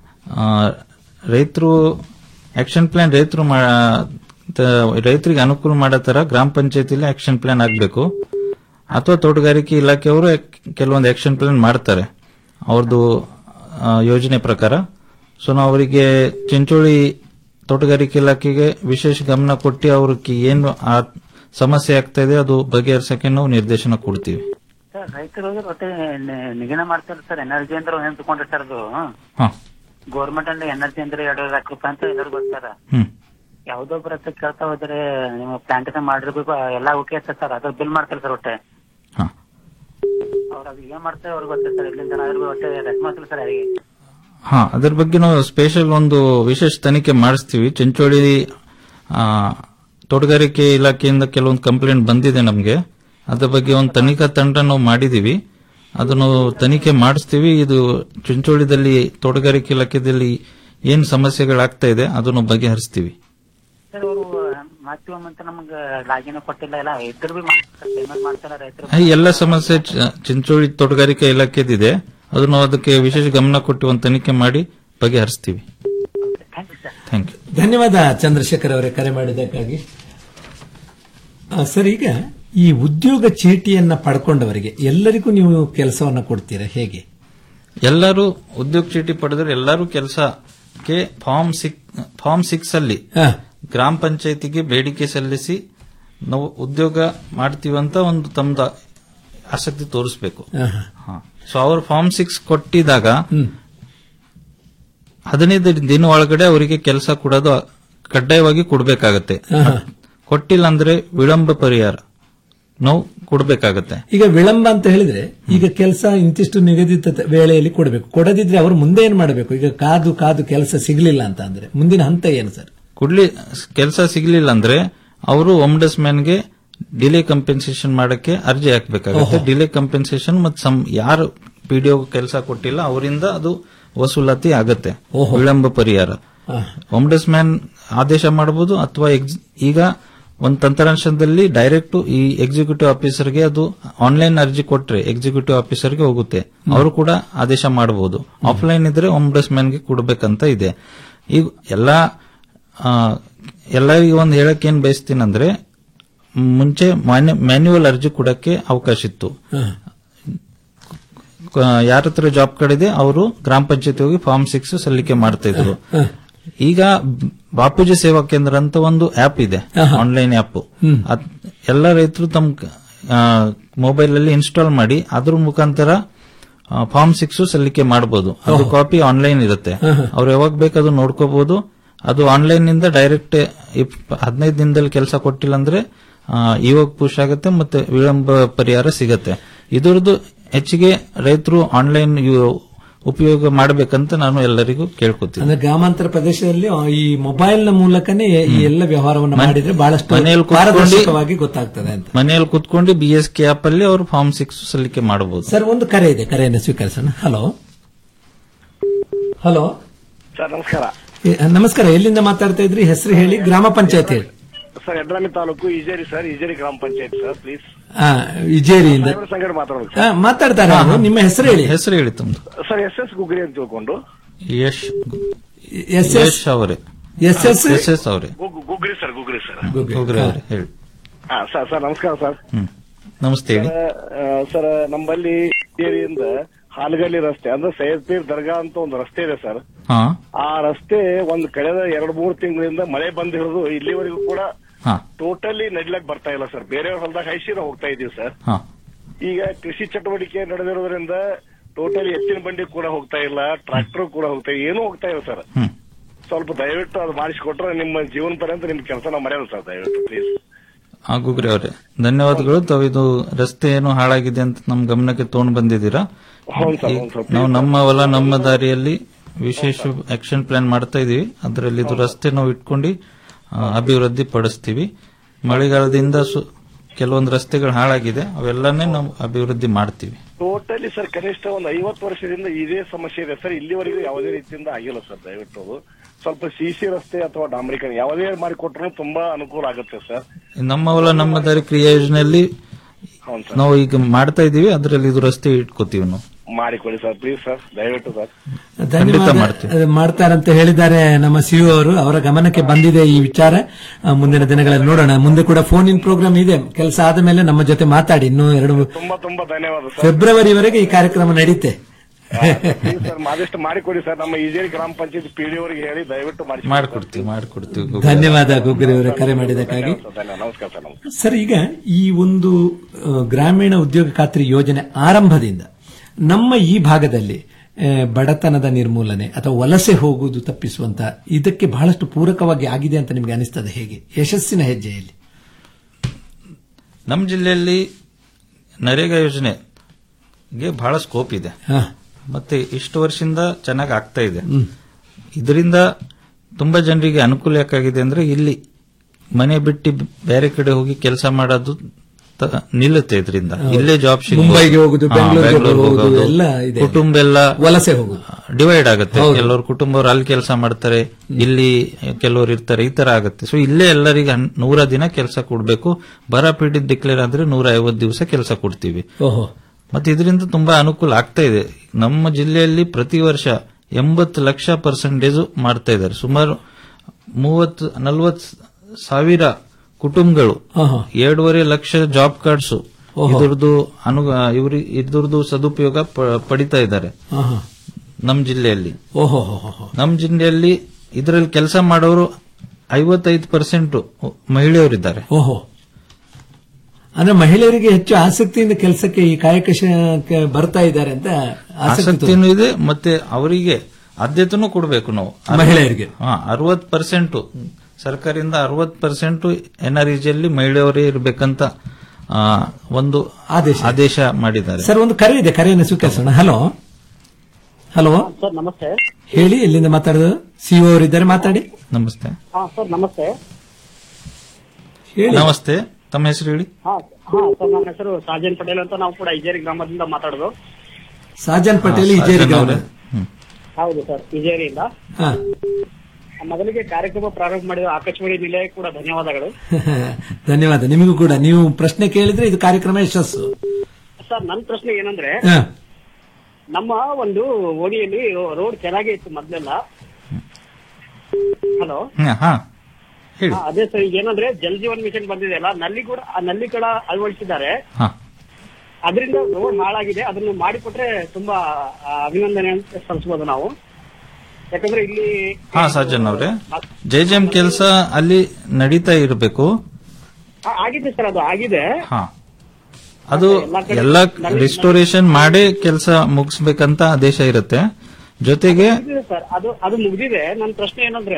ರೈತರು ಆಕ್ಷನ್ ಪ್ಲಾನ್ ರೈತರು ರೈತರಿಗೆ ಅನುಕೂಲ ಮಾಡೋ ತರ ಗ್ರಾಮ ಪಂಚಾಯತಿಲಿ ಆಕ್ಷನ್ ಪ್ಲಾನ್ ಆಗಬೇಕು ಅಥವಾ ತೋಟಗಾರಿಕೆ ಇಲಾಖೆಯವರು ಕೆಲವೊಂದು ಆಕ್ಷನ್ ಪ್ಲಾನ್ ಮಾಡ್ತಾರೆ ಅವ್ರದ್ದು ಆ, ಯೋಜನೆ ಪ್ರಕಾರ ಸೊ ನಾವು ಅವರಿಗೆ ಚಿಂಚೋಳಿ ತೋಟಗಾರಿಕೆ ಇಲಾಖೆಗೆ ವಿಶೇಷ ಗಮನ ಕೊಟ್ಟು ಅವ್ರಿಗೆ ಏನು ಆ ಸಮಸ್ಯೆ ಆಗ್ತಾ ಇದೆ ಅದು ಬಗೆಹರಿಸಕ್ಕೆ ನಾವು ನಿರ್ದೇಶನ ಕೊಡ್ತೀವಿ ಸರ್ ರೈತರು ಒಟ್ಟೆ ನಿ- ನಿಗಮ ಮಾಡ್ತಾರೆ ಸರ್ ಎನರ್ಜಿ ಅಂದ್ರೆ ಏನ್ ತಗೊಂಡ್ರೆ ಸರ್ ಅದು ಹಾ. ಗೌರ್ಮೆಂಟ್ ಅಂದ್ರೆ ಎನರ್ಜಿ ಅಂದ್ರೆ ಎರಡು ಲಕ್ಷ ರೂಪಾಯಿ ಅಂತ ಎಲ್ಲರಿಗೂ ಗೊತ್ತಾರ ಹ್ಮ್. ಯಾವ್ದೋ ಒಬ್ಬರ ಹತ್ರ ಕೇಳ್ತಾ ಹೋದ್ರೆ ನೀವು ಪ್ಲಾಂಟ್ ಮಾಡಿರ್ಬೇಕು ಎಲ್ಲಾ ಓಕೆ ಅಂತ ಸರ್ ಅದ್ರ ಬಿಲ್ ಮಾಡ್ತಾರೆ ಸರ್ ಒಟ್ಟೆ ಅವ್ರು ಅದು ಏನ್ ಮಾಡ್ತಾರೆ ಅವ್ರಿಗೆ ಗೊತ್ತ ಸರ್ ಇಲ್ಲಿಂದ ಅದ್ರ ಒಟ್ಟೆ ರೆಸ್ಪಾನ್ಸಿಬಲ್ ಸರ್ ಯಾರಿಗೆ ಹಾ ಅದ್ರ ಬಗ್ಗೆ ನಾವು ಸ್ಪೆಷಲ್ ಒಂದು ವಿಶೇಷ ತನಿಖೆ ಮಾಡಿಸ್ತೀವಿ ಚಿಂಚೋಳಿ ಆ, ತೋಟಗಾರಿಕೆ ಇಲಾಖೆಯಿಂದ ಕೆಲವೊಂದು ಕಂಪ್ಲೇಂಟ್ ಬಂದಿದೆ ನಮಗೆ ಅದ್ರ ಬಗ್ಗೆ ಒಂದು ತನಿಖಾ ತಂಡ ನಾವು ಮಾಡಿದೀವಿ ಅದನ್ನು ತನಿಖೆ ಮಾಡಿಸ್ತೀವಿ ಇದು ಚಿಂಚೋಳಿದಲ್ಲಿ ತೋಟಗಾರಿಕೆ ಇಲಾಖೆಯಲ್ಲಿ ಏನ್ ಸಮಸ್ಯೆಗಳಾಗ್ತಾ ಇದೆ ಅದನ್ನು ಬಗೆಹರಿಸ್ತೀವಿ ಸರ್ ಅವರು ಮಾಡ್ತೀವಿ ಅಂತ ನಮ್ಗೆ ಲಾಗಿನ ಕೊಟ್ಟಿಲ್ಲ ಎಲ್ಲ ಇದ್ರ ಬಿ ಪೇಮೆಂಟ್ ಮಾಡ್ತಾರ ರೈತರು ಈ ಎಲ್ಲ ಸಮಸ್ಯೆ ಚ- ಚಿಂಚೋಳಿ ತೋಟಗಾರಿಕೆ ಇಲಾಖೆದಿದೆ ಅದನ್ನು ಅದಕ್ಕೆ ವಿಶೇಷ ಗಮನ ಕೊಟ್ಟು ಒಂದು ತನಿಖೆ ಮಾಡಿ ಬಗೆಹರಿಸ್ತೀವಿ ಥ್ಯಾಂಕ್ ಯು ಧನ್ಯವಾದ ಚಂದ್ರಶೇಖರ್ ಅವರೇ ಕರೆ ಮಾಡಿದ್ದಕ್ಕಾಗಿ ಆ, ಸರ್ ಈಗ ಈ ಉದ್ಯೋಗ ಚೀಟಿಯನ್ನ ಪಡ್ಕೊಂಡವರಿಗೆ ಎಲ್ಲರಿಗೂ ನೀವು ಕೆಲಸವನ್ನ ಕೊಡ್ತೀರಾ ಹೇಗೆ ಎಲ್ಲರೂ ಉದ್ಯೋಗ ಚೀಟಿ ಪಡೆದ್ರೆ ಎಲ್ಲರೂ ಕೆಲಸಕ್ಕೆ ಫಾರ್ಮ್ ಸಿಕ್ ಫಾರ್ಮ್ ಸಿಕ್ಸ್ ಅಲ್ಲಿ ಗ್ರಾಮ ಪಂಚಾಯತಿಗೆ ಬೇಡಿಕೆ ಸಲ್ಲಿಸಿ ನಾವು ಉದ್ಯೋಗ ಮಾಡ್ತೀವಂತ ಒಂದು ತಮ್ದು ಆಸಕ್ತಿ ತೋರಿಸಬೇಕು ಆಹಾ. ಸೊ ಅವ್ರು ಫಾರ್ಮ್ ಸಿಕ್ಸ್ ಕೊಟ್ಟಿದಾಗ ಹದಿನೈದು ದಿನ ಒಳಗಡೆ ಅವರಿಗೆ ಕೆಲಸ ಕೊಡೋದು ಕಡ್ಡಾಯವಾಗಿ ಕೊಡಬೇಕಾಗತ್ತೆ ಆಹಾ. ಕೊಟ್ಟಿಲ್ಲ ಅಂದ್ರೆ ವಿಳಂಬ ಪರಿಹಾರ ನಾವು ಕೊಡಬೇಕಾಗತ್ತೆ ಈಗ ವಿಳಂಬ ಅಂತ ಹೇಳಿದ್ರೆ ಈಗ ಕೆಲಸ ಇಂತಿಷ್ಟು ನಿಗದಿತ ತ- ವೇಳೆಯಲ್ಲಿ ಕೊಡಬೇಕು ಕೊಡದಿದ್ರೆ ಅವರು ಮುಂದೆ ಏನ್ ಮಾಡಬೇಕು ಈಗ ಕಾದು ಕಾದು ಕೆಲಸ ಸಿಗ್ಲಿಲ್ಲ ಅಂತ ಅಂದ್ರೆ ಮುಂದಿನ ಹಂತ ಏನು ಸರ್ ಕೊಡ್ಲಿ ಕೆಲಸ ಸಿಗ್ಲಿಲ್ಲ ಅಂದ್ರೆ ಅವರು ಗೆ ಡಿಲೇ ಕಂಪೆನ್ಸೇಷನ್ ಮಾಡಕ್ಕೆ ಅರ್ಜಿ ಹಾಕಬೇಕಾಗುತ್ತೆ ಓಹೋ. ಡಿಲೇ ಕಂಪೆನ್ಸೇಷನ್ ಮತ್ತು ಸಮ್ ಯಾರು ಪಿಡಿಒ ಕೆಲಸ ಕೊಟ್ಟಿಲ್ಲ ಅವರಿಂದ ಅದು ವಸೂಲಾತಿ ಆಗತ್ತೆ ಓಹೋ. ವಿಳಂಬ ಪರಿಹಾರ ಆಹಾ. ಮ್ಯಾನ್ ಆದೇಶ ಮಾಡಬಹುದು ಅಥವಾ ex- ಈಗ ಒಂದು ತಂತ್ರಾಂಶದಲ್ಲಿ ಡೈರೆಕ್ಟ್ ಈ ಎಕ್ಸಿಕ್ಯೂಟಿವ್ ಆಫೀಸರ್ಗೆ ಅದು ಆನ್ಲೈನ್ ಅರ್ಜಿ ಕೊಟ್ರೆ ಎಕ್ಸಿಕ್ಯೂಟಿವ್ ಆಫೀಸರ್ಗೆ ಹೋಗುತ್ತೆ ಅವರು ಕೂಡ ಆದೇಶ ಮಾಡಬಹುದು ಆಫ್ಲೈನ್ ಇದ್ರೆ ಮ್ಯಾನ್ಗೆ ಕೊಡ್ಬೇಕಂತ ಇದೆ ಈಗ ಎಲ್ಲಾ ಆ, ಎಲ್ಲರಿಗೂ ಒಂದು ಹೇಳಕ್ ಏನ್ ಬಯಸ್ತೀನಂದ್ರೆ ಮುಂಚೆ ಮ್ಯಾನ್ಯುವಲ್ ಅರ್ಜಿ ಕೊಡಕ್ಕೆ ಅವಕಾಶ ಇತ್ತು ಯಾರ ಹತ್ರ ಜಾಬ್ ಕಾರ್ಡ್ ಇದೆ ಅವರು ಗ್ರಾಮ ಪಂಚಾಯತಿ ಹೋಗಿ ಫಾರ್ಮ್ ಸಿಕ್ಸ್ ಸಲ್ಲಿಕೆ ಮಾಡ್ತಾ ಇದ್ರು ಈಗ ಬಾಪೂಜಿ ಸೇವಾ ಕೇಂದ್ರ ಅಂತ ಒಂದು ಆಪ್ ಇದೆ ಆನ್ಲೈನ್ ಆಪ್ ಹ್ಮ್. ಎಲ್ಲ ರೈತರು ತಮ್ಮ ಮೊಬೈಲ್ ಅಲ್ಲಿ ಇನ್ಸ್ಟಾಲ್ ಮಾಡಿ ಅದ್ರ ಮುಖಾಂತರ ಫಾರ್ಮ್ ಸಿಕ್ಸ್ ಸಲ್ಲಿಕೆ ಮಾಡಬಹುದು ಅದು ಕಾಪಿ ಆನ್ಲೈನ್ ಇರುತ್ತೆ ಅವ್ರು ಯಾವಾಗ ಬೇಕು ಅದು ನೋಡ್ಕೋಬಹುದು ಅದು ಆನ್ಲೈನ್ ನಿಂದ ಡೈರೆಕ್ಟ್ ಹದಿನೈದು ದಿನದಲ್ಲಿ ಕೆಲಸ ಕೊಟ್ಟಿಲ್ಲ ಅಂದ್ರೆ ಆ, ಇವಾಗ ಪುಷ್ ಆಗುತ್ತೆ ಮತ್ತೆ ವಿಳಂಬ ಪರಿಹಾರ ಸಿಗತ್ತೆ ಇದರದ್ದು ಹೆಚ್ಚಿಗೆ ರೈತರು ಆನ್ಲೈನ್ ಉಪಯೋಗ ಮಾಡಬೇಕಂತ ನಾನು ಎಲ್ಲರಿಗೂ ಕೇಳ್ಕೊತೀನಿ ಅಂದ್ರೆ ಗ್ರಾಮಾಂತರ ಪ್ರದೇಶದಲ್ಲಿ ಆ, ಈ ಮೊಬೈಲ್ ನ ಮೂಲಕನೇ ಈ ಎಲ್ಲ ವ್ಯವಹಾರವನ್ನು ಮನೆ- ಮಾಡಿದ್ರೆ ಬಹಳಷ್ಟು ಮನೆಯಲ್ಲಿ ಕೂತ್ಕೊಂಡು- ಪಾರದರ್ಶಕವಾಗಿ ಗೊತ್ತಾಗ್ತದೆ ಅಂತ ಮನೆಯಲ್ಲಿ ಕುತ್ಕೊಂಡು ಬಿ ಎಸ್ ಕೆ ಆಪ್ ಅಲ್ಲಿ ಅವರು ಫಾರ್ಮ್ ಸಿಕ್ಸ್ ಸಲ್ಲಿಕೆ ಮಾಡಬಹುದು ಸರ್ ಒಂದು ಕರೆ ಇದೆ ಕರೆಯನ್ನು ಸ್ವೀಕರಿಸೋಣ ಹಲೋ ಹಲೋ ಸರ್ ನಮಸ್ಕಾರ ಏ, ನಮಸ್ಕಾರ ಎಲ್ಲಿಂದ ಮಾತಾಡ್ತಾ ಇದ್ರಿ ಹೆಸರು ಹೇಳಿ ಗ್ರಾಮ ಪಂಚಾಯತ್ ಹೇಳಿ ಸರ್ ಯಡ್ರಾಮಿ ತಾಲೂಕು ಇಜೇರಿ ಸರ್ ಇಜೇರಿ ಗ್ರಾಮ ಪಂಚಾಯತ್ ಸರ್ ಪ್ಲೀಸ್ ಆ, ಇಜೇರಿಯಿಂದ ಸಾಹೇಬ್ರ ಸಂಗಡ ಮಾತಾಡೋದು ಆ, ಮಾತಾಡ್ತಾರೆ ಅವರು. ನಿಮ್ಮ ಹೆಸರು ಹೇಳಿ ಹೆಸರು ಹೇಳಿ ತಮ್ದು ಸರ್ ಎಸ್ ಎಸ್ ಗುಗ್ರಿ ಅಂತ ತಿಳ್ಕೊಂಡು ಯಶ್ ಎಸ್ ಎಸ್ ಯಶ್ ಅವರೇ ಎಸ್ ಎಸ್ ಎಸ್ ಎಸ್ ಅವರೇ ಗುಗ್- ಗುಗ್ರಿ ಸರ್ ಗುಗ್ರಿ ಸರ್ ಹೋಗ್ರಿ ಅವರೇ ಹೇಳಿ ಹಾ ಸರ್ ಸರ್ ನಮಸ್ಕಾರ ಸರ್ ನಮಸ್ತೆ ಹೇಳಿ ಸರ್, ಆ, ಸರ್ ನಮ್ಮಲ್ಲಿ ಇಜೇರಿಯಿಂದ ಹಾಲಗಲ್ಲಿ ರಸ್ತೆ ಅಂದ್ರೆ ಸೈಯದ್ ಪೀರ್ ದರ್ಗಾ ಅಂತ ಒಂದು ರಸ್ತೆ ಇದೆ ಸರ್ ಹಾ ಆ ರಸ್ತೆ ಒಂದು ಕಳೆದ ಎರಡು ಮೂರು ತಿಂಗಳಿಂದ ಮಳೆ ಬಂದ್ ಹಿಡಿದು ಇಲ್ಲಿವರೆಗೂ ಕೂಡ ಹಾ ಟೋಟಲಿ ನಡಿಲಕ್ ಬರ್ತಾ ಇಲ್ಲ ಸರ್ ಬೇರೆಯವ್ರ ಹೊಲದಾಗ ಹೈಸಿ ನಾವು ಹೋಗ್ತಾ ಇದೀವಿ ಸರ್ ಹಾ ಈಗ ಕೃಷಿ ಚಟುವಟಿಕೆ ನಡೆದಿರೋದ್ರಿಂದ ಟೋಟಲಿ ಎತ್ತಿನ ಬಂಡಿ ಕೂಡ ಹೋಗ್ತಾ ಇಲ್ಲ ಟ್ರಾಕ್ಟರ್ ಕೂಡ ಹೋಗ್ತಾ ಇಲ್ಲ ಏನೂ ಹೋಗ್ತಾ ಇಲ್ಲ ಸರ್ ಸ್ವಲ್ಪ ದಯವಿಟ್ಟು ಅದು ಮಾಡಿಸಿಕೊಟ್ರೆ ನಿಮ್ಮ ಜೀವನ ಪರ್ಯಂತ ನಿಮ್ ಕೆಲಸ ನಾವು ಮರೆಯಲ್ಲ ಸರ್ ದಯವಿಟ್ಟು ಪ್ಲೀಸ್ ಆ ಗುಗ್ರಿ ಅವರೇ ಧನ್ಯವಾದಗಳು ತಾವು ಇದು ರಸ್ತೆ ಏನು ಹಾಳಾಗಿದೆ ಅಂತ ನಮ್ ಗಮನಕ್ಕೆ ತಗೊಂಡು ಬಂದಿದ್ದೀರಾ ಹೌದು ಸರ್, ಈಗ ಹೌದು ಸರ್. ನಾವು ನಮ್ಮ ಹೊಲ ನಮ್ಮ ದಾರಿಯಲ್ಲಿ ವಿಶೇಷ ಆಕ್ಷನ್ ಪ್ಲಾನ್ ಮಾಡ್ತಾ ಇದೀವಿ ಅದರಲ್ಲಿ ಇದು ರಸ್ತೆ ನಾವು ಇಟ್ಕೊಂಡು ಆ, ಅಭಿವೃದ್ಧಿ ಪಡಿಸ್ತೀವಿ ಮಳೆಗಾಲದಿಂದ ಸು- ಕೆಲವೊಂದು ರಸ್ತೆಗಳು ಹಾಳಾಗಿದೆ ಅವೆಲ್ಲನೇ ನಾವು ಅಭಿವೃದ್ಧಿ ಮಾಡ್ತೀವಿ ಟೋಟಲಿ ಸರ್ ಕನಿಷ್ಠ ಒಂದು ಐವತ್ತು ವರ್ಷದಿಂದ ಇದೇ ಸಮಸ್ಯೆ ಇದೆ ಸರ್ ಇಲ್ಲಿವರೆಗೂ ಯಾವುದೇ ರೀತಿಯಿಂದ ಆಗಿಲ್ಲ ಸರ್ ದಯವಿಟ್ಟು ಅದು ಸ್ವಲ್ಪ ಸಿಸಿ ರಸ್ತೆ ಅಥವಾ ಡಾಂಬರೀಕರಣ ಯಾವುದೇ ಮಾಡಿಕೊಟ್ರು ತುಂಬಾ ಅನುಕೂಲ ಆಗುತ್ತೆ ಸರ್ ನಮ್ಮ ಹೊಲ ನಮ್ಮ ದಾರಿ ಕ್ರಿಯಾ ಯೋಜನೆಯಲ್ಲಿ ಹೌದು ಸರ್ ನಾವು ಈಗ ಮಾಡ್ತಾ ಇದೀವಿ ಅದರಲ್ಲಿ ಇದು ರಸ್ತೆ ಇಟ್ಕೋತೀವಿ ನಾವು ಮಾಡಿಕೊಡಿ ಸರ್ ಪ್ಲೀಸ್ ಸರ್ ದಯವಿಟ್ಟು ಸರ್ ಧನ್ಯವಾದ ಮಾಡ್ತೀವಿ. ಅದು ಮಾಡ್ತಾರಂತ ಹೇಳಿದ್ದಾರೆ ನಮ್ಮ ಸಿಇಒ ಅವರು ಅವರ ಗಮನಕ್ಕೆ ಬಂದಿದೆ ಈ ವಿಚಾರ ಆ, ಮುಂದಿನ ದಿನಗಳಲ್ಲಿ ನೋಡೋಣ ಮುಂದೆ ಕೂಡ ಫೋನ್ ಇನ್ ಪ್ರೋಗ್ರಾಮ್ ಇದೆ ಕೆಲಸ ಆದ ಮೇಲೆ ನಮ್ಮ ಜೊತೆ ಮಾತಾಡಿ ಇನ್ನೂ ಎರಡು ತುಂಬಾ ತುಂಬಾ ಧನ್ಯವಾದ ಸರ್ ಫೆಬ್ರವರಿವರೆಗೆ ಈ ಕಾರ್ಯಕ್ರಮ ನಡೆಯುತ್ತೆ ಸರ್ ಆದಷ್ಟು ಮಾಡಿಕೊಡಿ ಸರ್ ನಮ್ಮ ಇಜೇರಿ ಗ್ರಾಮ ಪಂಚಾಯತ್ ಪಿಡಿ ಅವರಿಗೆ ಹೇಳಿ ದಯವಿಟ್ಟು ಮಾಡಿ ಮಾಡ್ಕೊಡ್ತೀವಿ ಮಾಡ್ಕೊಡ್ತೀವಿ ಗುಗ್ಗು. ಧನ್ಯವಾದ ಗುಗ್ಗರಿ ಅವರ ಕರೆ ಮಾಡಿದ್ದಕ್ಕಾಗಿ ನಮಸ್ಕಾರ ಸರ್ ನಮಸ್ಕಾರ ಸರ್ ಈಗ ಈ ಒಂದು ಆ, ಗ್ರಾಮೀಣ ಉದ್ಯೋಗ ಖಾತ್ರಿ ಯೋಜನೆ ಆರಂಭದಿಂದ ನಮ್ಮ ಈ ಭಾಗದಲ್ಲಿ ಆ, ಬಡತನದ ನಿರ್ಮೂಲನೆ ಅಥವಾ ವಲಸೆ ಹೋಗುವುದು ತಪ್ಪಿಸುವಂತ ಇದಕ್ಕೆ ಬಹಳಷ್ಟು ಪೂರಕವಾಗಿ ಆಗಿದೆ ಅಂತ ನಿಮಗೆ ಅನಿಸ್ತದೆ ಹೇಗೆ ಯಶಸ್ಸಿನ ಹೆಜ್ಜೆಯಲ್ಲಿ ನಮ್ಮ ಜಿಲ್ಲೆಯಲ್ಲಿ ನರೇಗಾ ಯೋಜನೆಗೆ ಬಹಳ ಸ್ಕೋಪ್ ಇದೆ ಹಾ. ಮತ್ತೆ ಇಷ್ಟು ವರ್ಷದಿಂದ ಚೆನ್ನಾಗಿ ಆಗ್ತಾ ಇದೆ ಹ್ಮ್. ಇದರಿಂದ ತುಂಬಾ ಜನರಿಗೆ ಅನುಕೂಲ ಯಾಕಾಗಿದೆ ಅಂದ್ರೆ ಇಲ್ಲಿ ಮನೆ ಬಿಟ್ಟು ಬೇರೆ ಕಡೆ ಹೋಗಿ ಕೆಲಸ ಮಾಡೋದು ತ- ನಿಲ್ಲುತ್ತೆ ಇದರಿಂದ ಹೌದು. ಇಲ್ಲೇ ಜಾಬ್ ಮುಂಬೈಗೆ ಹೋಗುದು, ಬೆಂಗಳೂರಿಗೆ ಹೋಗುದು ಎಲ್ಲ ಇದೆ. ಕುಟುಂಬ ಎಲ್ಲ ವಲಸೆ ಹೋಗುದು. ಡಿವೈಡ್ ಆಗುತ್ತೆ ಹೌದು. ಕೆಲವರು ಕುಟುಂಬವ್ರು ಅಲ್ಲಿ ಕೆಲಸ ಮಾಡ್ತಾರೆ ಇಲ್ಲಿ ಕೆಲವರು ಇರ್ತಾರೆ ಈ ತರ ಆಗುತ್ತೆ ಸೊ ಇಲ್ಲೇ ಎಲ್ಲರಿಗೆ ಹನ್- ನೂರ ದಿನ ಕೆಲಸ ಕೊಡ್ಬೇಕು ಬರ ಪೀಡಿತ ಡಿಕ್ಲೇರ್ ಆದ್ರೆ ನೂರ ಐವತ್ತು ದಿವಸ ಕೆಲಸ ಕೊಡ್ತೀವಿ ಓಹೋ ಮತ್ತೆ ಇದರಿಂದ ತುಂಬಾ ಅನುಕೂಲ ಆಗ್ತಾ ಇದೆ ನಮ್ಮ ಜಿಲ್ಲೆಯಲ್ಲಿ ಪ್ರತಿ ವರ್ಷ ಎಂಬತ್ತು ಲಕ್ಷ ಪರ್ಸೆಂಟೇಜ್ ಮಾಡ್ತಾ ಇದ್ದಾರೆ ಸುಮಾರು ಮೂವತ್ತು ನಲವತ್ತು ಸಾವಿರ ಕುಟುಂಬಗಳು ಆಹಾ. ಎರಡೂವರೆ ಲಕ್ಷ ಜಾಬ್ ಕಾರ್ಡ್ಸ್ ಓಹೋ. ಇದ್ರದ್ದು ಅನು ಇವ್ರಿ ಇದ್ರದ್ದು ಸದುಪಯೋಗ ಪ- ಪಡಿತಾ ಇದ್ದಾರೆ ಆಹಾ. ನಮ್ಮ ಜಿಲ್ಲೆಯಲ್ಲಿ ಓಹೋ ಹೋ, ಹೋ, ಹೋ. ನಮ್ಮ ಜಿಲ್ಲೆಯಲ್ಲಿ ಇದರಲ್ಲಿ ಕೆಲಸ ಮಾಡೋರು ಐವತ್ತೈದು ಪರ್ಸೆಂಟ್ ಮಹಿಳೆಯರಿದ್ದಾರೆ ಓಹೋ ಅಂದ್ರೆ ಮಹಿಳೆಯರಿಗೆ ಹೆಚ್ಚು ಆಸಕ್ತಿಯಿಂದ ಕೆಲಸಕ್ಕೆ ಈ ಕಾಯಕ ಶ- ಬರ್ತಾ ಇದ್ದಾರೆ ಅಂತ ಆಸಕ್ತಿ ಆಸಕ್ತಿನೂ ಇದೆ ಮತ್ತೆ ಅವರಿಗೆ ಆದ್ಯತೆನೂ ಕೊಡಬೇಕು ನಾವು ಮಹಿಳೆಯರಿಗೆ. ಹಾ ಅರವತ್ ಪರ್ಸೆಂಟ್ ಸರ್ಕಾರದಿಂದ ಅರವತ್ ಪರ್ಸೆಂಟ್ ಎನ್ಆರ್ಇಜಿಯಲ್ಲಿ ಮಹಿಳೆಯರೇ ಇರಬೇಕಂತ ಆ, ಒಂದು ಆದೇಶ ಆದೇಶ ಮಾಡಿದ್ದಾರೆ ಸರ್ ಒಂದು ಕರೆ ಇದೆ ಕರೆಯನ್ನು ಸ್ವೀಕರಿಸೋಣ ಹಲೋ ಹಲೋ ಸರ್ ನಮಸ್ತೆ ಹೇಳಿ ಎಲ್ಲಿಂದ ಮಾತಾಡೋದು ಸಿಒ ಅವರಿದ್ದಾರೆ ಮಾತಾಡಿ ನಮಸ್ತೆ ಹಾ ಸರ್ ನಮಸ್ತೆ ಹೇಳಿ ನಮಸ್ತೆ ತಮ್ಮ ಹೆಸರು ಹೇಳಿ ಹಾ ಹಾ ಸರ್ ನನ್ನ ಹೆಸರು ಸಾಜನ್ ಪಟೇಲ್ ಅಂತ ನಾವು ಕೂಡ ಇಜೇರಿ ಗ್ರಾಮದಿಂದ ಮಾತಾಡೋದು ಸಾಜನ್ ಪಟೇಲ್ ಹಾ, ಇಜೇರಿ ಸಾಜನ್ ಗ್ರಾಮ ಅವರೇ. ಹ್ಮ್. ಹೌದು ಸರ್ ಇಜೇರಿಯಿಂದ ಹಾ. ಮೊದಲಿಗೆ ಕಾರ್ಯಕ್ರಮ ಪ್ರಾರಂಭ ಮಾಡಿದ ಆಕಾಶವಾಣಿ ನಿಲಯ ಕೂಡ ಧನ್ಯವಾದಗಳು ಧನ್ಯವಾದ ನಿಮಗೂ ಕೂಡ ನೀವು ಪ್ರಶ್ನೆ ಕೇಳಿದ್ರೆ ಇದು ಕಾರ್ಯಕ್ರಮ ಯಶಸ್ಸು ಸರ್ ನನ್ನ ಪ್ರಶ್ನೆ ಏನಂದ್ರೆ ಹಾ. ನಮ್ಮ ಒಂದು ಓಣಿಯಲ್ಲಿ ರೋಡ್ ಚೆನ್ನಾಗೇ ಇತ್ತು ಮೊದ್ಲೆಲ್ಲ ಹಲೋ ಹ್ಮ್, ಹಾ ಹೇಳಿ ಹಾ, ಅದೇ ಸರ್ ಈಗ ಏನಂದ್ರೆ ಜಲ್ ಜೀವನ್ ಮಿಷನ್ ಬಂದಿದೆ ಅಲ್ಲ ನಲ್ಲಿ ಕೂಡ ಆ ನಲ್ಲಿ ಕೂಡ ಅಳವಡಿಸಿದ್ದಾರೆ ಹಾ. ಅದರಿಂದ ರೋಡ್ ಹಾಳಾಗಿದೆ ಅದನ್ನು ಮಾಡಿಕೊಟ್ರೆ ತುಂಬಾ ಆ, ಅಭಿನಂದನೆ ಅಂತ ಸಲ್ಲಿಸಬಹುದು ನಾವು ಯಾಕಂದ್ರೆ ಇಲ್ಲಿ ಹಾ ಸಾಜನ್ ಅವರೇ ಜೆ ಜೆ ಎಂ ಕೆಲಸ ಅಲ್ಲಿ ನಡೀತಾ ಇರಬೇಕು ಆ, ಆಗಿದೆ ಸರ್ ಅದು ಆಗಿದೆ ಹಾ ಅದು ಎಲ್ಲ ರಿಸ್ಟೋರೇಷನ್ ಮಾಡೇ ಕೆಲಸ ಮುಗಿಸ್ಬೇಕಂತ ಆದೇಶ ಇರುತ್ತೆ ಜೊತೆಗೆ ಮುಗ್ದಿದೆ ಸರ್ ಅದು ಅದು ಮುಗ್ದಿದೆ ನನ್ನ ಪ್ರಶ್ನೆ ಏನಂದ್ರೆ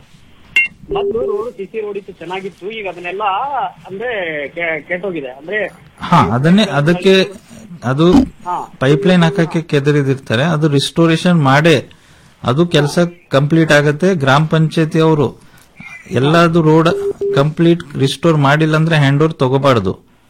ಮೊದ್ಲು ರೋಡ್ ಸಿಸಿ ರೋಡ್ ಇತ್ತು ಚೆನ್ನಾಗಿತ್ತು ಈಗ ಅದನ್ನೆಲ್ಲ ಅಂದ್ರೆ ಕೆ- ಕೆಟ್ಟೋಗಿದೆ ಅಂದ್ರೆ ಹಾ ಅದನ್ನೇ ಅದಕ್ಕೆ ಅದು ಹಾ. ಪೈಪ್ಲೈನ್ ಹಾಕಕ್ಕೆ ಕೆದರಿದಿರ್ತಾರೆ ಅದು ರಿಸ್ಟೋರೇಷನ್ ಮಾಡೇ ಅದು ಕೆಲಸ ಕಂಪ್ಲೀಟ್ ಆಗತ್ತೆ ಗ್ರಾಮ ಪಂಚಾಯತಿ ಅವರು ಎಲ್ಲದು ರೋಡ್ ಕಂಪ್ಲೀಟ್ ರಿಸ್ಟೋರ್ ಮಾಡಿಲ್ಲ ಅಂದ್ರೆ ಹ್ಯಾಂಡ್ ಓವರ್ ತಗೋಬಾರ್ದು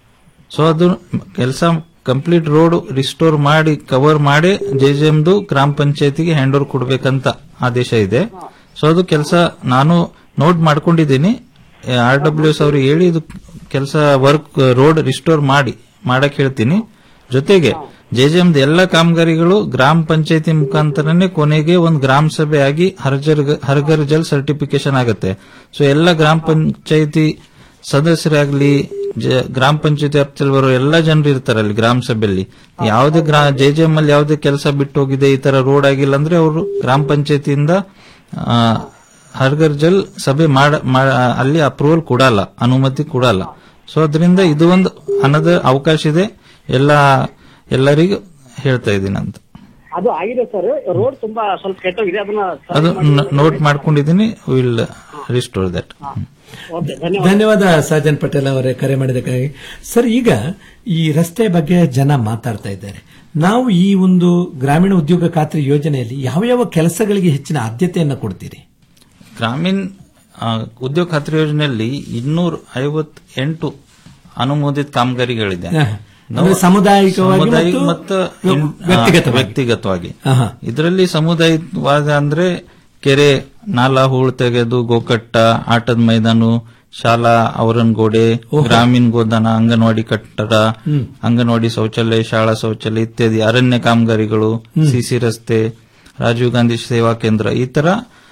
ಸೊ ಅದು ಕೆಲಸ ಕಂಪ್ಲೀಟ್ ರೋಡ್ ರಿಸ್ಟೋರ್ ಮಾಡಿ ಕವರ್ ಮಾಡಿ ಜೆ ಜೆ ಎಮ್ದು ಗ್ರಾಮ ಪಂಚಾಯತಿಗೆ ಹ್ಯಾಂಡ್ ಓವರ್ ಕೊಡ್ಬೇಕಂತ ಆದೇಶ ಇದೆ ಸೊ ಅದು ಕೆಲಸ ನಾನು ನೋಟ್ ಮಾಡ್ಕೊಂಡಿದ್ದೀನಿ ಆರ್ ಡಬ್ಲ್ಯೂ ಎಸ್ ಅವ್ರಿಗೆ ಹೇಳಿ ಇದು ಕೆಲಸ ವರ್ಕ್ ರೋಡ್ ರಿಸ್ಟೋರ್ ಮಾಡಿ ಮಾಡಕ್ ಹೇಳ್ತೀನಿ ಜೊತೆಗೆ ಜೆ ಜೆ ಎಮ್ದು ಎಲ್ಲ ಕಾಮಗಾರಿಗಳು ಗ್ರಾಮ ಪಂಚಾಯತಿ ಮುಖಾಂತರನೇ ಕೊನೆಗೆ ಒಂದು ಗ್ರಾಮ ಸಭೆ ಆಗಿ ಹರ್ಜರ್ ಹರ್ಗರ್ ಜಲ್ ಸರ್ಟಿಫಿಕೇಶನ್ ಆಗುತ್ತೆ ಸೊ ಎಲ್ಲ ಗ್ರಾಮ ಪಂಚಾಯತಿ ಸದಸ್ಯರಾಗ್ಲಿ ಜ- ಗ್ರಾಮ ಪಂಚಾಯತಿ ವ್ಯಾಪ್ತಿಯಲ್ಲಿ ಬರೋ ಎಲ್ಲ ಜನರು ಇರ್ತಾರೆ ಅಲ್ಲಿ ಗ್ರಾಮ ಸಭೆಯಲ್ಲಿ ಯಾವುದೇ ಗ್ರಾ ಜೆ ಜೆ ಎಂ ಅಲ್ಲಿ ಯಾವುದೇ ಕೆಲಸ ಬಿಟ್ಟು ಹೋಗಿದೆ ಈ ತರ ರೋಡ್ ಆಗಿಲ್ಲ ಅಂದ್ರೆ ಅವರು ಗ್ರಾಮ ಪಂಚಾಯತಿಯಿಂದ ಆ, ಹರ್ಗರ್ ಜಲ್ ಸಭೆ ಮಾಡ ಮಾ- ಅಲ್ಲಿ ಅಪ್ರೂವಲ್ ಕೊಡಲ್ಲ ಅನುಮತಿ ಕೊಡಲ್ಲ ಸೊ ಅದರಿಂದ ಇದು ಒಂದು ಹಣದ ಅವಕಾಶ ಇದೆ ಎಲ್ಲ ಎಲ್ಲರಿಗೂ ಹೇಳ್ತಾ ಇದ್ದೀನಿ ಅಂತ ಅದು ಆಗಿದೆ ಸರ್ ರೋಡ್ ತುಂಬಾ ಸ್ವಲ್ಪ ಕೆಟ್ಟೋಗಿದೆ ಅದನ್ನ ಸರಿ ಅದು ಮಾಡಿ- ನೋಟ್ ಮಾಡ್ಕೊಂಡಿದ್ದೀನಿ ವಿಲ್ ರಿಸ್ಟೋರ್ ದಟ್ ಓಕೆ ಧನ್ಯವಾದ ಧನ್ಯವಾದ ಸಾಜನ್ ಪಟೇಲ್ ಅವರೇ ಕರೆ ಮಾಡಿದ್ದಕ್ಕಾಗಿ ಸರ್ ಈಗ ಈ ರಸ್ತೆ ಬಗ್ಗೆ ಜನ ಮಾತಾಡ್ತಾ ಇದ್ದಾರೆ ನಾವು ಈ ಒಂದು ಗ್ರಾಮೀಣ ಉದ್ಯೋಗ ಖಾತ್ರಿ ಯೋಜನೆಯಲ್ಲಿ ಯಾವ ಯಾವ ಕೆಲಸಗಳಿಗೆ ಹೆಚ್ಚಿನ ಆದ್ಯತೆಯನ್ನು ಕೊಡ್ತೀರಿ ಗ್ರಾಮೀಣ ಆ, ಉದ್ಯೋಗ ಖಾತ್ರಿ ಯೋಜನೆಯಲ್ಲಿ ಇನ್ನೂರ ಐವತ್ತೆಂಟು ಅನುಮೋದಿತ ಕಾಮಗಾರಿಗಳಿದೆ ಹಾ. ನಾವು ಅಂದ್ರೆ ಸಾಮುದಾಯಿಕವಾಗಿ ಸಾಮುದಾಯಿಕ ಮತ್ತು ಮತ್ತು ಇನ್- ಆ, ವ್ಯಕ್ತಿಗತವಾಗಿ. ವ್ಯಕ್ತಿಗತವಾಗಿ ಆಹಾ. ಇದರಲ್ಲಿ ಸಮುದಾಯವಾದ ಅಂದ್ರೆ ಕೆರೆ ನಾಲಾ ಹೂಳು ತೆಗೆದು ಗೋಕಟ್ಟ ಆಟದ ಮೈದಾನ ಶಾಲಾ ಔರನ್ಗೋಡೆ ಗ್ರಾಮೀಣ ಗೋದಾನ ಅಂಗನವಾಡಿ ಕಟ್ಟಡ ಹ್ಮ್. ಅಂಗನವಾಡಿ ಶೌಚಾಲಯ ಶಾಲಾ ಶೌಚಾಲಯ ಇತ್ಯಾದಿ ಅರಣ್ಯ ಕಾಮಗಾರಿಗಳು ಹ್ಮ್. ಸಿಸಿ ರಸ್ತೆ ರಾಜೀವ್ ಗಾಂಧಿ ಸೇವಾ ಕೇಂದ್ರ ಈ ತರ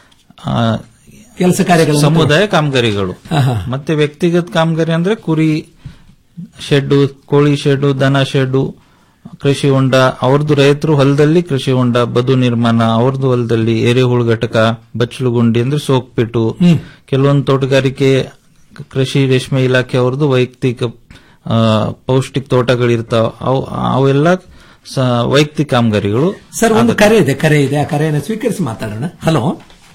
ಆ, ಕೆಲಸ ಕಾರ್ಯಗಳನ್ನು ಸಮುದಾಯ ಕಾಮಗಾರಿಗಳು ಆಹಾ. ಮತ್ತೆ ವ್ಯಕ್ತಿಗತ ಕಾಮಗಾರಿ ಅಂದ್ರೆ ಕುರಿ ಶೆಡ್ಡು ಕೋಳಿ ಶೆಡ್ಡು ದನ ಶೆಡ್ಡು ಕೃಷಿ ಹೊಂಡ ಅವ್ರದ್ದು ರೈತರು ಹೊಲದಲ್ಲಿ ಕೃಷಿ ಹೊಂಡ ಬದು ನಿರ್ಮಾಣ ಅವ್ರದ್ದು ಹೊಲದಲ್ಲಿ ಎರೆಹುಳು ಘಟಕ ಬಚ್ಚಲುಗುಂಡಿ ಅಂದ್ರೆ ಸೋಕ್ಪಿಟ್ಟು ಹ್ಮ್. ಕೆಲವೊಂದು ತೋಟಗಾರಿಕೆ ಕೃಷಿ ರೇಷ್ಮೆ ಇಲಾಖೆ ಅವ್ರದ್ದು ವೈಯಕ್ತಿಕ ಆ, ಪೌಷ್ಟಿಕ ತೋಟಗಳಿರ್ತಾವ ಅವು ಅವೆಲ್ಲ ಸ- ವೈಯಕ್ತಿಕ ಕಾಮಗಾರಿಗಳು ಸರ್ ಒಂದು ಕರೆ ಇದೆ ಕರೆ ಇದೆ ಆ ಕರೆಯನ್ನು ಸ್ವೀಕರಿಸಿ ಮಾತಾಡೋಣ ಹಲೋ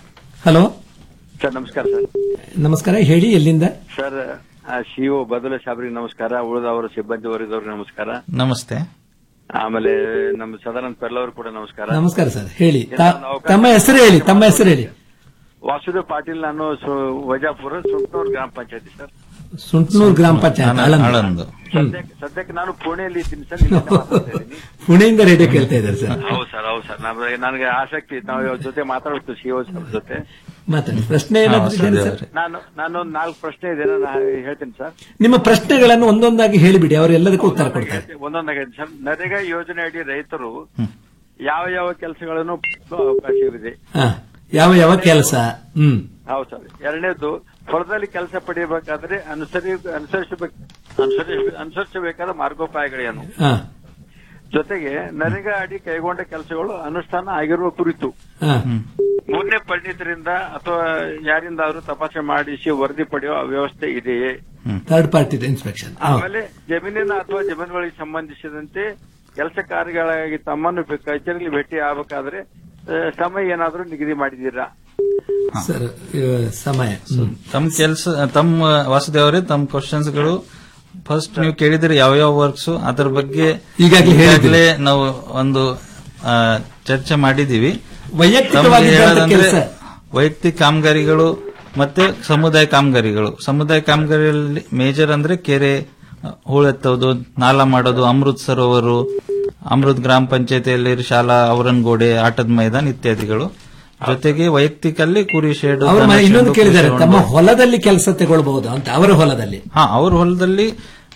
ಹಲೋ ಸರ್ ನಮಸ್ಕಾರ ಸರ್ ನಮಸ್ಕಾರ ಹೇಳಿ ಎಲ್ಲಿಂದ ಸರ್ ಸಿಒ ಬದಲ ಸಾಬ್ರಿಗೆ ನಮಸ್ಕಾರ ಉಳಿದವರ ಸಿಬ್ಬಂದಿ ವರ್ಗದವ್ರಿಗೆ ನಮಸ್ಕಾರ ನಮಸ್ತೆ ಆಮೇಲೆ ನಮ್ಮ ಸದಾನಂದ ಪೆರ್ಲವ್ರು ಕೂಡ ನಮಸ್ಕಾರ ನಮಸ್ಕಾರ ಸರ್ ಹೇಳಿ ತಾ- ಇದೊಂದು ಅವಕಾಶ- ತಮ್ಮ ಹೆಸರು ಹೇಳಿ ತಮ್ಮ ಹೆಸರು ಹೇಳಿ ವಾಸುದೇವ್ ಪಾಟೀಲ್ ನಾನು ಸು- ವಜಾಪುರ ಸುಂಟೂರು ಗ್ರಾಮ ಪಂಚಾಯತಿ ಸರ್ ಸುಂಟ್ನೂರ್ ಗ್ರಾಮ ಪಂಚಾಯತ್ ಆಳಂದ ಆಳಂದ. ಹ್ಮ್. ಸದ್ಯಕ್ಕೆ ಸದ್ಯಕ್ಕೆ ನಾನು ಪುಣೆಯಲ್ಲಿ ಇದ್ದೀನಿ ಸರ್ ನಿಮ್ಗೆ ಮಾತಾಡ್ತಾ ಇದ್ದೀನಿ. ಪುಣೆಯಿಂದ ರೇಡಿಯೋ ಕೇಳ್ತಾ ಇದ್ದಾರೆ ಸರ್ ಹೌದು ಸರ್ ಹೌದು ಸರ್ ನಮ್ಗೆ ನನಗೆ ಆಸಕ್ತಿ ಇತ್ತು. ನಾವು ಇವ್ರ ಜೊತೆ ಮಾತಾಡ್ತು ಸಿಒ ಸರ್ ಜೊತೆ ಮಾತಾಡಿ ಪ್ರಶ್ನೆ ಏನಾದ್ರು ಇದೆಯಾ ಸರ್ ನಾನು ನಾನು ಒಂದು ನಾಲ್ಕು ಪ್ರಶ್ನೆ ಇದೆ ನಾನು ಹೇಳ್ತೀನಿ ಸರ್ ನಿಮ್ಮ ಪ್ರಶ್ನೆಗಳನ್ನು ಒಂದೊಂದಾಗಿ ಹೇಳಿಬಿಡಿ ಅವರೆಲ್ಲದಕ್ಕೂ ಉತ್ತರ ಕೊಡ್ತಾರೆ ಒಂದೊಂದಾಗಿ ಸರ್ ನರೇಗಾ ಯೋಜನೆ ಅಡಿ ರೈತರು ಯಾವ ಯಾವ ಕೆಲಸಗಳನ್ನು ಅವಕಾಶವಿದೆ ಹಾ ಯಾವ ಯಾವ ಕೆಲಸ ಹ್ಮ್ ಹೌದು ಸರ್ ಎರಡನೇದು ಹೊಲದಲ್ಲಿ ಕೆಲಸ ಪಡೆಯಬೇಕಾದ್ರೆ ಅನುಸರಿ ಅನುಸರಿಸಬೇಕು ಅನುಸರಿಸ ಅನುಸರಿಸಬೇಕಾದ ಮಾರ್ಗೋಪಾಯಗಳೇನು ಹಾ ಜೊತೆಗೆ ನರೇಗಾ ಅಡಿ ಕೈಗೊಂಡ ಕೆಲಸಗಳು ಅನುಷ್ಠಾನ ಆಗಿರುವ ಕುರಿತು ಹಾ ಮೂರನೇ ಪರಿಣಿತರಿಂದ ಅಥವಾ ಯಾರಿಂದಾದ್ರೂ ತಪಾಸಣೆ ಮಾಡಿಸಿ ವರದಿ ಪಡೆಯುವ ವ್ಯವಸ್ಥೆ ಇದೆಯೇ ಥರ್ಡ್ ಪಾರ್ಟಿ ಇನ್ಸ್ಪೆಕ್ಷನ್ ಆಮೇಲೆ ಜಮೀನಿನ ಅಥವಾ ಜಮೀನುಗಳಿಗೆ ಸಂಬಂಧಿಸಿದಂತೆ ಕೆಲಸ ಕಾರ್ಯಗಳಾಗಿ ತಮ್ಮನ್ನು ಭೇ- ಕಚೇರಿಯಲ್ಲಿ ಭೇಟಿ ಆಗಬೇಕಾದ್ರೆ ಆ, ಸಮಯ ಏನಾದರೂ ನಿಗದಿ ಮಾಡಿದ್ದೀರಾ ಸರ್ ಇವ- ಸಮಯ ಹ್ಮ್. ತಮ್ಮ ಕೆಲಸ ತಮ್ಮ ವಾಸುದೇವ್ ಅವರೇ ತಮ್ಮ ಕ್ವಶನ್ಸ್ ಗಳು ಫಸ್ಟ್ ನೀವು ಕೇಳಿದ್ರೆ ಯಾವ ಯಾವ ವರ್ಕ್ಸ್ ಅದರ ಬಗ್ಗೆ ಈಗಾಗ್ಲೇ ಹೇಳಿದ್ದೀರಿ. ಈಗಾಗ್ಲೇ ನಾವು ಒಂದು ಆ, ಚರ್ಚೆ ಮಾಡಿದೀವಿ ವೈಯಕ್ತಿಕವಾಗಿ ತಮ್ಗೆ ಹೇಳೋದಂದ್ರೆ ಕೆಲಸ. ವೈಯಕ್ತಿಕ ಕಾಮಗಾರಿಗಳು ಮತ್ತೆ ಸಮುದಾಯ ಕಾಮಗಾರಿಗಳು ಸಮುದಾಯ ಕಾಮಗಾರಿಯಲ್ಲಿ ಮೇಜರ್ ಅಂದ್ರೆ ಕೆರೆ ಹೂಳೆತ್ತೋದು ನಾಲ ಮಾಡೋದು ಅಮೃತ್ ಸರೋವರು ಅಮೃತ್ ಗ್ರಾಮ ಪಂಚಾಯತಿಯಲ್ಲಿ ಶಾಲಾ ಔರನ್ಗೋಡೆ ಆಟದ ಮೈದಾನ ಇತ್ಯಾದಿಗಳು ಜೊತೆಗೆ ವೈಯಕ್ತಿಕಲ್ಲಿ ಕುರಿ ಶೆಡ್ ಅವ್ರ ದನ ಮ- ಇನ್ನೊಂದು ಶೆಡ್ಡು, ಕೇಳಿದ್ದಾರೆ ಕೃಷಿ ತಮ್ಮ ಹೊಂಡ. ಹೊಲದಲ್ಲಿ ಕೆಲಸ ತಗೊಳ್ಬಹುದು ಅಂತ ಅವರ ಹೊಲದಲ್ಲಿ ಹಾ ಅವ್ರ ಹೊಲದಲ್ಲಿ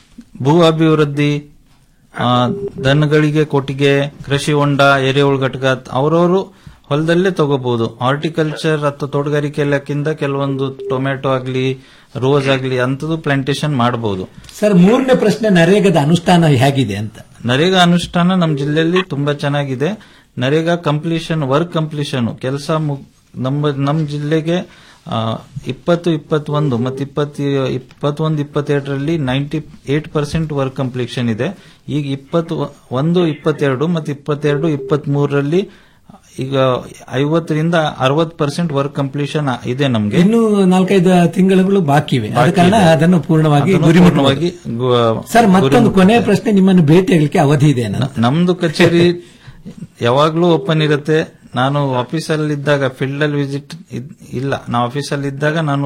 ಭೂ ಅಭಿವೃದ್ಧಿ ಆ, ದನಗಳಿಗೆ ಕೊಟ್ಟಿಗೆ ಕೃಷಿ ಹೊಂಡ ಎರೆಹುಳು ಘಟಕ ಅವರವರು ಹೊಲದಲ್ಲೇ ತಗೋಬಹುದು ಹಾರ್ಟಿಕಲ್ಚರ್ ಅಥವಾ ತೋಟಗಾರಿಕೆ ಇಲಾಖೆಯಿಂದ ಕೆಲವೊಂದು ಟೊಮೆಟೊ ಆಗ್ಲಿ ರೋಸ್ ಆಗ್ಲಿ ಅಂತದ್ದು ಪ್ಲಾಂಟೇಶನ್ ಮಾಡಬಹುದು ಸರ್ ಮೂರನೇ ಪ್ರಶ್ನೆ ನರೇಗಾದ ಅನುಷ್ಠಾನ ಹೇಗಿದೆ ಅಂತ ನರೇಗಾ ಅನುಷ್ಠಾನ ನಮ್ಮ ಜಿಲ್ಲೆಯಲ್ಲಿ ತುಂಬಾ ಚೆನ್ನಾಗಿದೆ ನರೇಗಾ ಕಂಪ್ಲೀಷನ್ ವರ್ಕ್ ಕಂಪ್ಲೀಷನ್ ಕೆಲಸ ನಮ್ಮ ನಮ್ಮ ಜಿಲ್ಲೆಗೆ ಆ, ಇಪ್ಪತ್ತು ಇಪ್ಪತ್ತೊಂದು ಮತ್ತು ಇಪ್ಪತ್ತು ಇಪ್ಪತ್ತೊಂದು ಇಪ್ಪತ್ತೆರಡರಲ್ಲಿ ninety eight percent work completion ಇದೆ ಈಗ ಇಪ್ಪತ್ತು ಒಂದು ಇಪ್ಪತ್ತೆರಡು ಮತ್ತು ಇಪ್ಪತ್ತೆರಡು ಇಪ್ಪತ್ಮೂರರಲ್ಲಿ ಈಗ ಐವತ್ತರಿಂದ ಅರವತ್ತು ಪರ್ಸೆಂಟ್ ವರ್ಕ್ ಕಂಪ್ಲೀಷನ್ ಇದೆ ನಮಗೆ ಇನ್ನು ನಾಲ್ಕೈದು ತಿಂಗಳುಗಳು ಬಾಕಿ ಇವೆ ಆದ ಬಾಕಿ ಕಾರಣ ಇದೆ. ಅದನ್ನು ಪೂರ್ಣವಾಗಿ ಅದನ್ನು ಗುರಿ ಪೂರ್ಣವಾಗಿ ಗು- ಸರ್ ಗುರಿ ಮತ್ತೊಂದು ಮುಟ್ಟ- ಕೊನೆಯ ಪ್ರಶ್ನೆ ನಿಮ್ಮನ್ನು ಭೇಟಿಯಾಗಲಿಕ್ಕೆ ಅವಧಿ ಇದೆ ನ- ನಮ್ದು ಕಚೇರಿ ಯಾವಾಗ್ಲೂ ಓಪನ್ ಇರುತ್ತೆ ನಾನು ಆಫೀಸಲ್ಲಿ ಇದ್ದಾಗ ಫೀಲ್ಡ್ ಅಲ್ಲಿ ವಿಸಿಟ್ ಇಲ್ಲ ನಾವು ಆಫೀಸಲ್ಲಿ ಇದ್ದಾಗ ನಾನು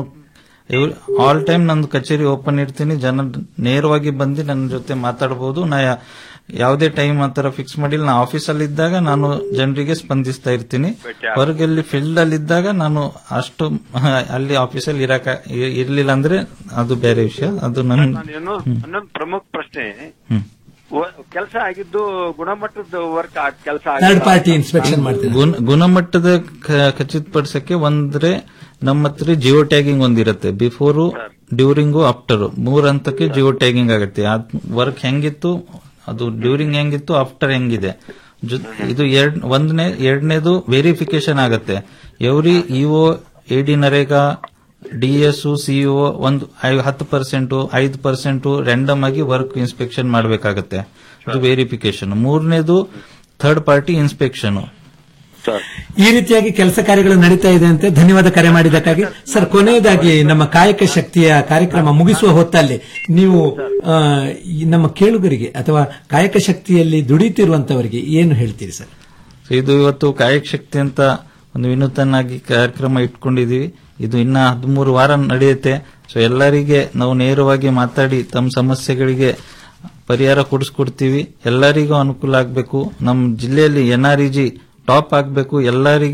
ಆಲ್ ಟೈಮ್ ನಂದು ಕಚೇರಿ ಓಪನ್ ಇರ್ತೀನಿ ಜನ ನೇರವಾಗಿ ಬಂದು ನನ್ನ ಜೊತೆ ಮಾತಾಡಬಹುದು ನಾ ಯಾ- ಯಾವುದೇ ಟೈಮ್ ಆ ತರ ಫಿಕ್ಸ್ ಮಾಡಿಲ್ಲ ನಾ ಆಫೀಸಲ್ಲಿ ಇದ್ದಾಗ ನಾನು ಜನರಿಗೆ ಸ್ಪಂದಿಸ್ತಾ ಇರ್ತೀನಿ ಹೊರಗಲ್ಲಿ ಫೀಲ್ಡ್ ಅಲ್ಲಿ ಇದ್ದಾಗ ನಾನು ಅಷ್ಟು ಅಲ್ಲಿ ಆಫೀಸಲ್ಲಿ ಇರಕ ಇರ್ಲಿಲ್ಲ ಅಂದ್ರೆ ಅದು ಬೇರೆ ವಿಷಯ ಅದು ನನ್ನ ನಾನು ಇನ್ನೊಂದು ಇನ್ನೊಂದು ಪ್ರಮುಖ ಪ್ರಶ್ನೆ ಕೆಲಸ ಆಗಿದ್ದು ಗುಣಮಟ್ಟದ ವರ್ಕ್ ಕೆಲಸ ಥರ್ಡ್ ಪಾರ್ಟಿ ಇನ್ಸ್ಪೆಕ್ಷನ್ ಮಾಡ್ತೀವಿ ಗುಣ- ಗುಣಮಟ್ಟದ ಕ- ಖಚಿತಪಡಿಸಕ್ಕೆ ಒಂದ್ರೆ ನಮ್ಮ ಹತ್ರ ಜಿಯೋ ಟ್ಯಾಗಿಂಗ್ ಒಂದಿರುತ್ತೆ ಬಿಫೋರ್ ಡ್ಯೂರಿಂಗು ಆಫ್ಟರ್ ಮೂರ್ ಹಂತಕ್ಕೆ ಜಿಯೋ ಟ್ಯಾಗಿಂಗ್ ಆಗುತ್ತೆ ವರ್ಕ್ ಹೆಂಗಿತ್ತು ಅದು ಡ್ಯೂರಿಂಗ್ ಹೆಂಗಿತ್ತು ಆಫ್ಟರ್ ಹೆಂಗಿದೆ ಜೊ- ಇದು ಎರಡ್ ಒಂದನೇ ಎರಡನೇದು ವೆರಿಫಿಕೇಶನ್ ಆಗುತ್ತೆ every EO AD NREGA DS CEO ಒಂದು ಐ- ಹತ್ತು ಪರ್ಸೆಂಟ್ ಐದು ಪರ್ಸೆಂಟ್ ರ್ಯಾಂಡಮ್ ಆಗಿ ವರ್ಕ್ ಇನ್ಸ್ಪೆಕ್ಷನ್ ಮಾಡಬೇಕಾಗತ್ತೆ ಅದು ವೆರಿಫಿಕೇಶನ್ ಮೂರನೇದು ಥರ್ಡ್ ಪಾರ್ಟಿ ಇನ್ಸ್ಪೆಕ್ಷನ್ ಈ ರೀತಿಯಾಗಿ ಕೆಲಸ ಕಾರ್ಯಗಳು ನಡೀತಾ ಇದೆ ಅಂತೆ ಧನ್ಯವಾದ ಕರೆ ಮಾಡಿದ್ದಕ್ಕಾಗಿ ಸರ್ ಕೊನೆಯದಾಗಿ ನಮ್ಮ ಕಾಯಕ ಶಕ್ತಿಯ ಕಾರ್ಯಕ್ರಮ ಮುಗಿಸುವ ಹೊತ್ತಲ್ಲಿ ನೀವು ಆ, ಈ ನಮ್ಮ ಕೇಳುಗರಿಗೆ ಅಥವಾ ಕಾಯಕ ಶಕ್ತಿಯಲ್ಲಿ ದುಡಿತಿರುವಂತವರಿಗೆ ಏನು ಹೇಳ್ತೀರಿ ಸರ್ ಸೊ ಇದು ಇವತ್ತು ಕಾಯಕ ಶಕ್ತಿ ಅಂತ ಒಂದು ವಿನೂತನಾಗಿ ಕಾರ್ಯಕ್ರಮ ಇಟ್ಕೊಂಡಿದೀವಿ ಇದು ಇನ್ನ ಹದಿಮೂರು ವಾರ ನಡೆಯುತ್ತೆ ಸೊ ಎಲ್ಲರಿಗೆ ನಾವು ನೇರವಾಗಿ ಮಾತಾಡಿ ತಮ್ಮ ಸಮಸ್ಯೆಗಳಿಗೆ ಪರಿಹಾರ ಕೊಡಿಸ್ಕೊಡ್ತೀವಿ ಎಲ್ಲರಿಗೂ ಅನುಕೂಲ ಆಗಬೇಕು ನಮ್ಮ ಜಿಲ್ಲೆಯಲ್ಲಿ ಎನ್ಆರ್ಇಜಿ ಟಾಪ್ ಆಗಬೇಕು ಎಲ್ಲರಿಗೆ